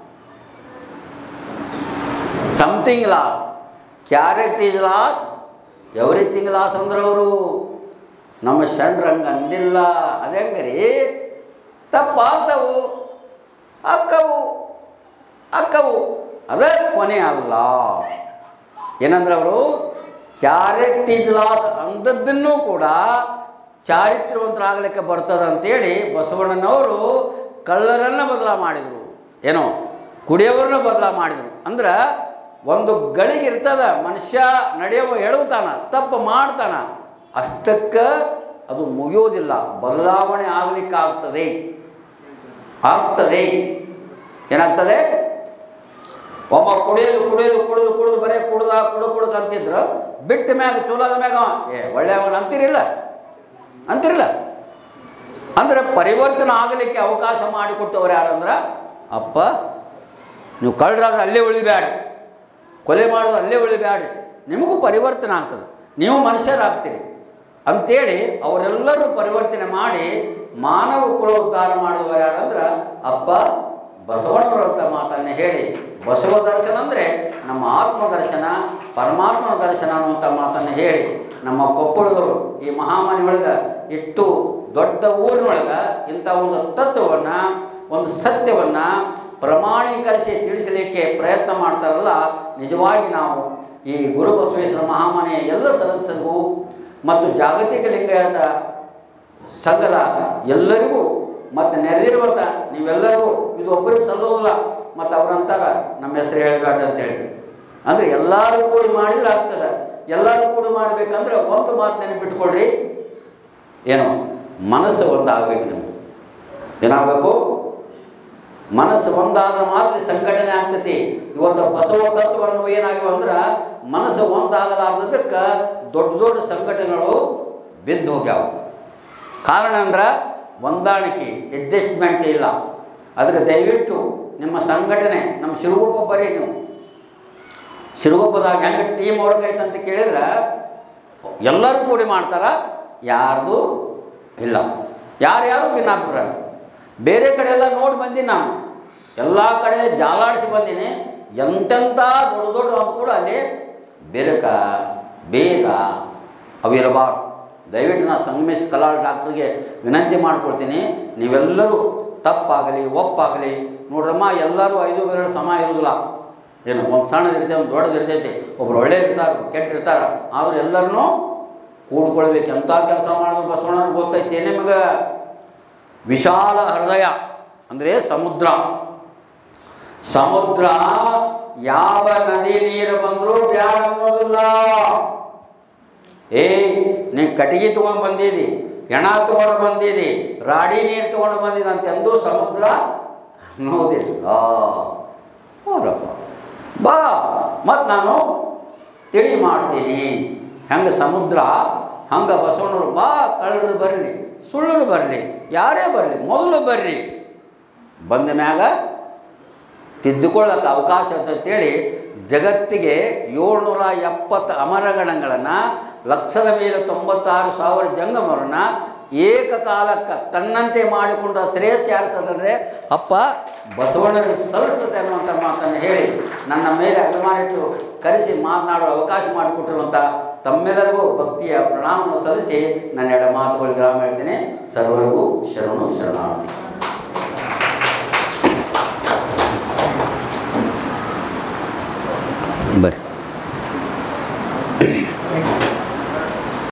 something lost ಕ್ಯಾರೆಟ್ ಈಸ್ ಲಾಸ್ ಎವ್ರಿಥಿಂಗ್ ಲಾಸ್ ಅಂದ್ರೆ ಅವರು ನಮ್ಮ ಶರಣರು ಹಂಗೆ ಅಂದಿಲ್ಲ ಅದೇ ಹಂಗ್ರಿ ತಪ್ಪಾಗ್ತವು ಅಕ್ಕವು ಅಕ್ಕವು ಅದೇ ಕೊನೆ ಅಲ್ಲ ಏನಂದ್ರೆ ಅವರು ಕ್ಯಾರೆಟ್ ಈಸ್ ಲಾಸ್ ಅಂದದ್ದನ್ನು ಕೂಡ ಚಾರಿತ್ರ್ಯವಂತರಾಗಲಿಕ್ಕೆ ಬರ್ತದೆ ಅಂತೇಳಿ ಬಸವಣ್ಣನವರು ಕಳ್ಳರನ್ನು ಬದಲಾ ಮಾಡಿದರು ಏನೋ ಕುಡಿಯೋರನ್ನ ಬದಲಾ ಮಾಡಿದರು ಅಂದ್ರೆ ಒಂದು ಗಳಿಗೆ ಇರ್ತದ ಮನುಷ್ಯ ನಡೆಯುವ ಎಡವುತ್ತಾನ ತಪ್ಪು ಮಾಡ್ತಾನ ಅಷ್ಟಕ್ಕೆ ಅದು ಮುಗಿಯೋದಿಲ್ಲ ಬದಲಾವಣೆ ಆಗಲಿಕ್ಕಾಗ್ತದೆ ಆಗ್ತದೆ ಏನಾಗ್ತದೆ ಒಬ್ಬ ಕುಡಿಯೋದು ಕುಡಿಯೋದು ಕುಡಿದು ಕುಡಿದು ಬರೀ ಕುಡ್ದ ಕುಡು ಕುಡ್ದು ಅಂತಿದ್ರು ಬಿಟ್ಟ ಮ್ಯಾಗ ಚಲೋದ ಮ್ಯಾಗ ಅವ, ಏ ಒಳ್ಳೆಯವನು ಅಂತಿರಿಲ್ಲ ಅಂತಿರಲ್ಲ ಅಂದ್ರೆ ಪರಿವರ್ತನೆ ಆಗಲಿಕ್ಕೆ ಅವಕಾಶ ಮಾಡಿಕೊಟ್ಟವ್ರು ಯಾರಂದ್ರೆ ಅಪ್ಪ ನೀವು ಕಳ್ಳರಾದ ಅಲ್ಲೇ ಉಳಿಬ್ಯಾಡಿ ಕೊಲೆ ಮಾಡೋದು ಅಲ್ಲೇ ಉಳಿಬ್ಯಾಡಿ ನಿಮಗೂ ಪರಿವರ್ತನೆ ಆಗ್ತದೆ ನೀವು ಮನುಷ್ಯರಾಗ್ತೀರಿ ಅಂತೇಳಿ ಅವರೆಲ್ಲರೂ ಪರಿವರ್ತನೆ ಮಾಡಿ ಮಾನವ ಕುಲ ಉದ್ಧಾರ ಮಾಡುವವರು ಯಾರಂದ್ರೆ ಅಪ್ಪ ಬಸವಣ್ಣವರು ಅಂತ ಮಾತನ್ನು ಹೇಳಿ ಬಸವ ದರ್ಶನ ಅಂದರೆ ನಮ್ಮ ಆತ್ಮ ದರ್ಶನ ಪರಮಾತ್ಮನ ದರ್ಶನ ಅನ್ನುವಂಥ ಮಾತನ್ನು ಹೇಳಿ ನಮ್ಮ ಕೊಪ್ಪಳದವರು ಈ ಮಹಾಮಾನಿ ಒಳಗೆ ಇಷ್ಟು ದೊಡ್ಡ ಊರಿನೊಳಗೆ ಇಂಥ ಒಂದು ತತ್ವವನ್ನು ಒಂದು ಸತ್ಯವನ್ನು ಪ್ರಮಾಣೀಕರಿಸಿ ತಿಳಿಸಲಿಕ್ಕೆ ಪ್ರಯತ್ನ ಮಾಡ್ತಾರಲ್ಲ ನಿಜವಾಗಿ ನಾವು ಈ ಗುರು ಬಸವೇಶ್ವರ ಮಹಾಮನೆಯ ಎಲ್ಲ ಸದಸ್ಯರಿಗೂ ಮತ್ತು ಜಾಗತಿಕ ಲಿಂಗಾಯತ ಸಂಘದ ಎಲ್ಲರಿಗೂ ಮತ್ತು ನೆರೆದಿರುವಂಥ ನೀವೆಲ್ಲರಿಗೂ ಇದು ಒಬ್ಬರಿಗೆ ಸಲ್ಲೋದಿಲ್ಲ ಮತ್ತು ಅವ್ರಂತಾರ ನಮ್ಮ ಹೆಸರು ಹೇಳಬೇಡ್ರಿ ಅಂತೇಳಿ ಅಂದರೆ ಎಲ್ಲರೂ ಕೂಡಿ ಮಾಡಿದ್ರೆ ಆಗ್ತದೆ ಎಲ್ಲರೂ ಕೂಡಿ ಮಾಡಬೇಕಂದ್ರೆ ಒಂದು ಮಾತು ನೆನಪಿಟ್ಕೊಳ್ರಿ ಏನು ಮನಸ್ಸು ಒಂದಾಗಬೇಕು ನಿಮ್ಮದು ಏನಾಗಬೇಕು ಮನಸ್ಸು ಒಂದಾದ್ರೆ ಮಾತ್ರ ಸಂಘಟನೆ ಆಗ್ತೈತಿ ಇವತ್ತು ಬಸವ ತತ್ವವನ್ನು ಏನಾಗಿವೆ ಅಂದ್ರೆ ಮನಸ್ಸು ಒಂದಾಗಲಾರ್ದಕ್ಕೆ ದೊಡ್ಡ ದೊಡ್ಡ ಸಂಘಟನೆಗಳು ಬಿದ್ದು ಹೋಗ್ಯಾವ ಕಾರಣ ಅಂದ್ರೆ ಹೊಂದಾಣಿಕೆ ಅಡ್ಜಸ್ಟ್ಮೆಂಟ್ ಇಲ್ಲ ಅದಕ್ಕೆ ದಯವಿಟ್ಟು ನಿಮ್ಮ ಸಂಘಟನೆ ನಮ್ಮ ಸಿರುಗುಪ್ಪ ಬರೀ ನೀವು ಸಿರುಗುಪ್ಪದಾಗ ಹೆಂಗೆ ಟೀಮ್ ವರ್ಕ್ ಐತೆ ಅಂತ ಕೇಳಿದ್ರೆ ಎಲ್ಲರೂ ಕೂಡಿ ಮಾಡ್ತಾರ ಯಾರ್ದು ಇಲ್ಲ ಯಾರ್ಯಾರು ಭಿನ್ನಾಭಿಪ್ರಾಯ ಬೇರೆ ಕಡೆ ಎಲ್ಲ ನೋಡಿ ಬಂದೀನಿ ನಾನು ಎಲ್ಲ ಕಡೆ ಜಾಲಾಡಿಸಿ ಬಂದೀನಿ ಎಂತೆಂಥ ದೊಡ್ಡ ದೊಡ್ಡ ಒಂದು ಕೂಡ ಅಲ್ಲಿ ಬೆರಕ ಬೇಗ ಅವಿರಬಾರ್ದು ದಯವಿಟ್ಟು ನಾನು ಸಂಗಮೇಶ್ ಕಲಾ ಡಾಕ್ಟ್ರಿಗೆ ವಿನಂತಿ ಮಾಡ್ಕೊಳ್ತೀನಿ ನೀವೆಲ್ಲರೂ ತಪ್ಪಾಗಲಿ ಒಪ್ಪಾಗಲಿ ನೋಡ್ರಮ್ಮ ಎಲ್ಲರೂ ಐದು ಬೆರಡು ಸಮ ಇರೋದಿಲ್ಲ ಏನು ಒಂದು ಸಣ್ಣದು ಇರ್ತೈತೆ ಒಂದು ದೊಡ್ಡದು ಇರ್ತೈತಿ ಒಬ್ರು ಒಳ್ಳೆ ಇರ್ತಾರೆ ಕೆಟ್ಟ ಇರ್ತಾರೆ ಆದ್ರೆ ಎಲ್ಲರನ್ನೂ ಕೂಡ್ಕೊಳ್ಬೇಕು ಎಂಥ ಕೆಲಸ ಮಾಡಿದ್ರು ಬಸವಣ್ಣನಿಗೆ ಗೊತ್ತೈತಿ ನಿಮಗೆ ವಿಶಾಲ ಹೃದಯ ಅಂದರೆ ಸಮುದ್ರ ಸಮುದ್ರ ಯಾವ ನದಿ ನೀರು ಬಂದರೂ ಬ್ಯಾಡ ಅನ್ನೋದಿಲ್ಲ ಏ ನೀ ಕಟ್ಟಿಗೆ ತೊಗೊಂಡು ಬಂದಿದಿ ಹೆಣ ತೊಗೊಂಡು ಬಂದಿದಿ ರಾಡಿ ನೀರು ತೊಗೊಂಡು ಬಂದಿದ್ದು ಅಂತೆಂದೂ ಸಮುದ್ರ ಅನ್ನೋದಿಲ್ಲ ಅವರಪ್ಪ ಬಾ ಮತ್ತು ನಾನು ತಿಳಿ ಮಾಡ್ತೀನಿ ಹೆಂಗೆ ಸಮುದ್ರ ಹಂಗೆ ಬಸವಣ್ಣರು ಬಾ ಕಳ್ಳರು ಬರಲಿ ಸುಳ್ಳರು ಬರಲಿ ಯಾರೇ ಬರಲಿ ಮೊದಲು ಬರ್ರಿ ಬಂದ ಮ್ಯಾಗ ತಿದ್ದುಕೊಳ್ಳೋಕೆ ಅವಕಾಶ ಅಂತೇಳಿ ಜಗತ್ತಿಗೆ ಏಳ್ನೂರ ಎಪ್ಪತ್ತು ಅಮರಗಣಗಳನ್ನು ಲಕ್ಷದ ಮೇಲೆ ತೊಂಬತ್ತಾರು ಸಾವಿರ ಜಂಗಮರನ್ನು ಏಕಕಾಲಕ್ಕೆ ತನ್ನಂತೆ ಮಾಡಿಕೊಂಡ ಶ್ರೇಯಸ್ ಯಾರ್ತದಂದರೆ ಅಪ್ಪ ಬಸವಣ್ಣನಿಗೆ ಸಲ್ಲಿಸ್ತದೆ ಅನ್ನುವಂಥ ಮಾತನ್ನು ಹೇಳಿ ನನ್ನ ಮೇಲೆ ಅಭಿಮಾನ ಇಟ್ಟು ಕರೆಸಿ ಮಾತನಾಡೋ ಅವಕಾಶ ಮಾಡಿಕೊಟ್ಟಿರುವಂಥ ತಮ್ಮೆಲ್ಲರಿಗೂ ಭಕ್ತಿಯ ಪ್ರಣಾಮವನ್ನು ಸಲ್ಲಿಸಿ ನನ್ನ ಎರಡು ಮಾತುಗಳಿಗೆ ಗ್ರಾಮ ಹೇಳ್ತೀನಿ ಸರ್ವರಿಗೂ ಶರಣು ಶರಣಾರ್ಥಿ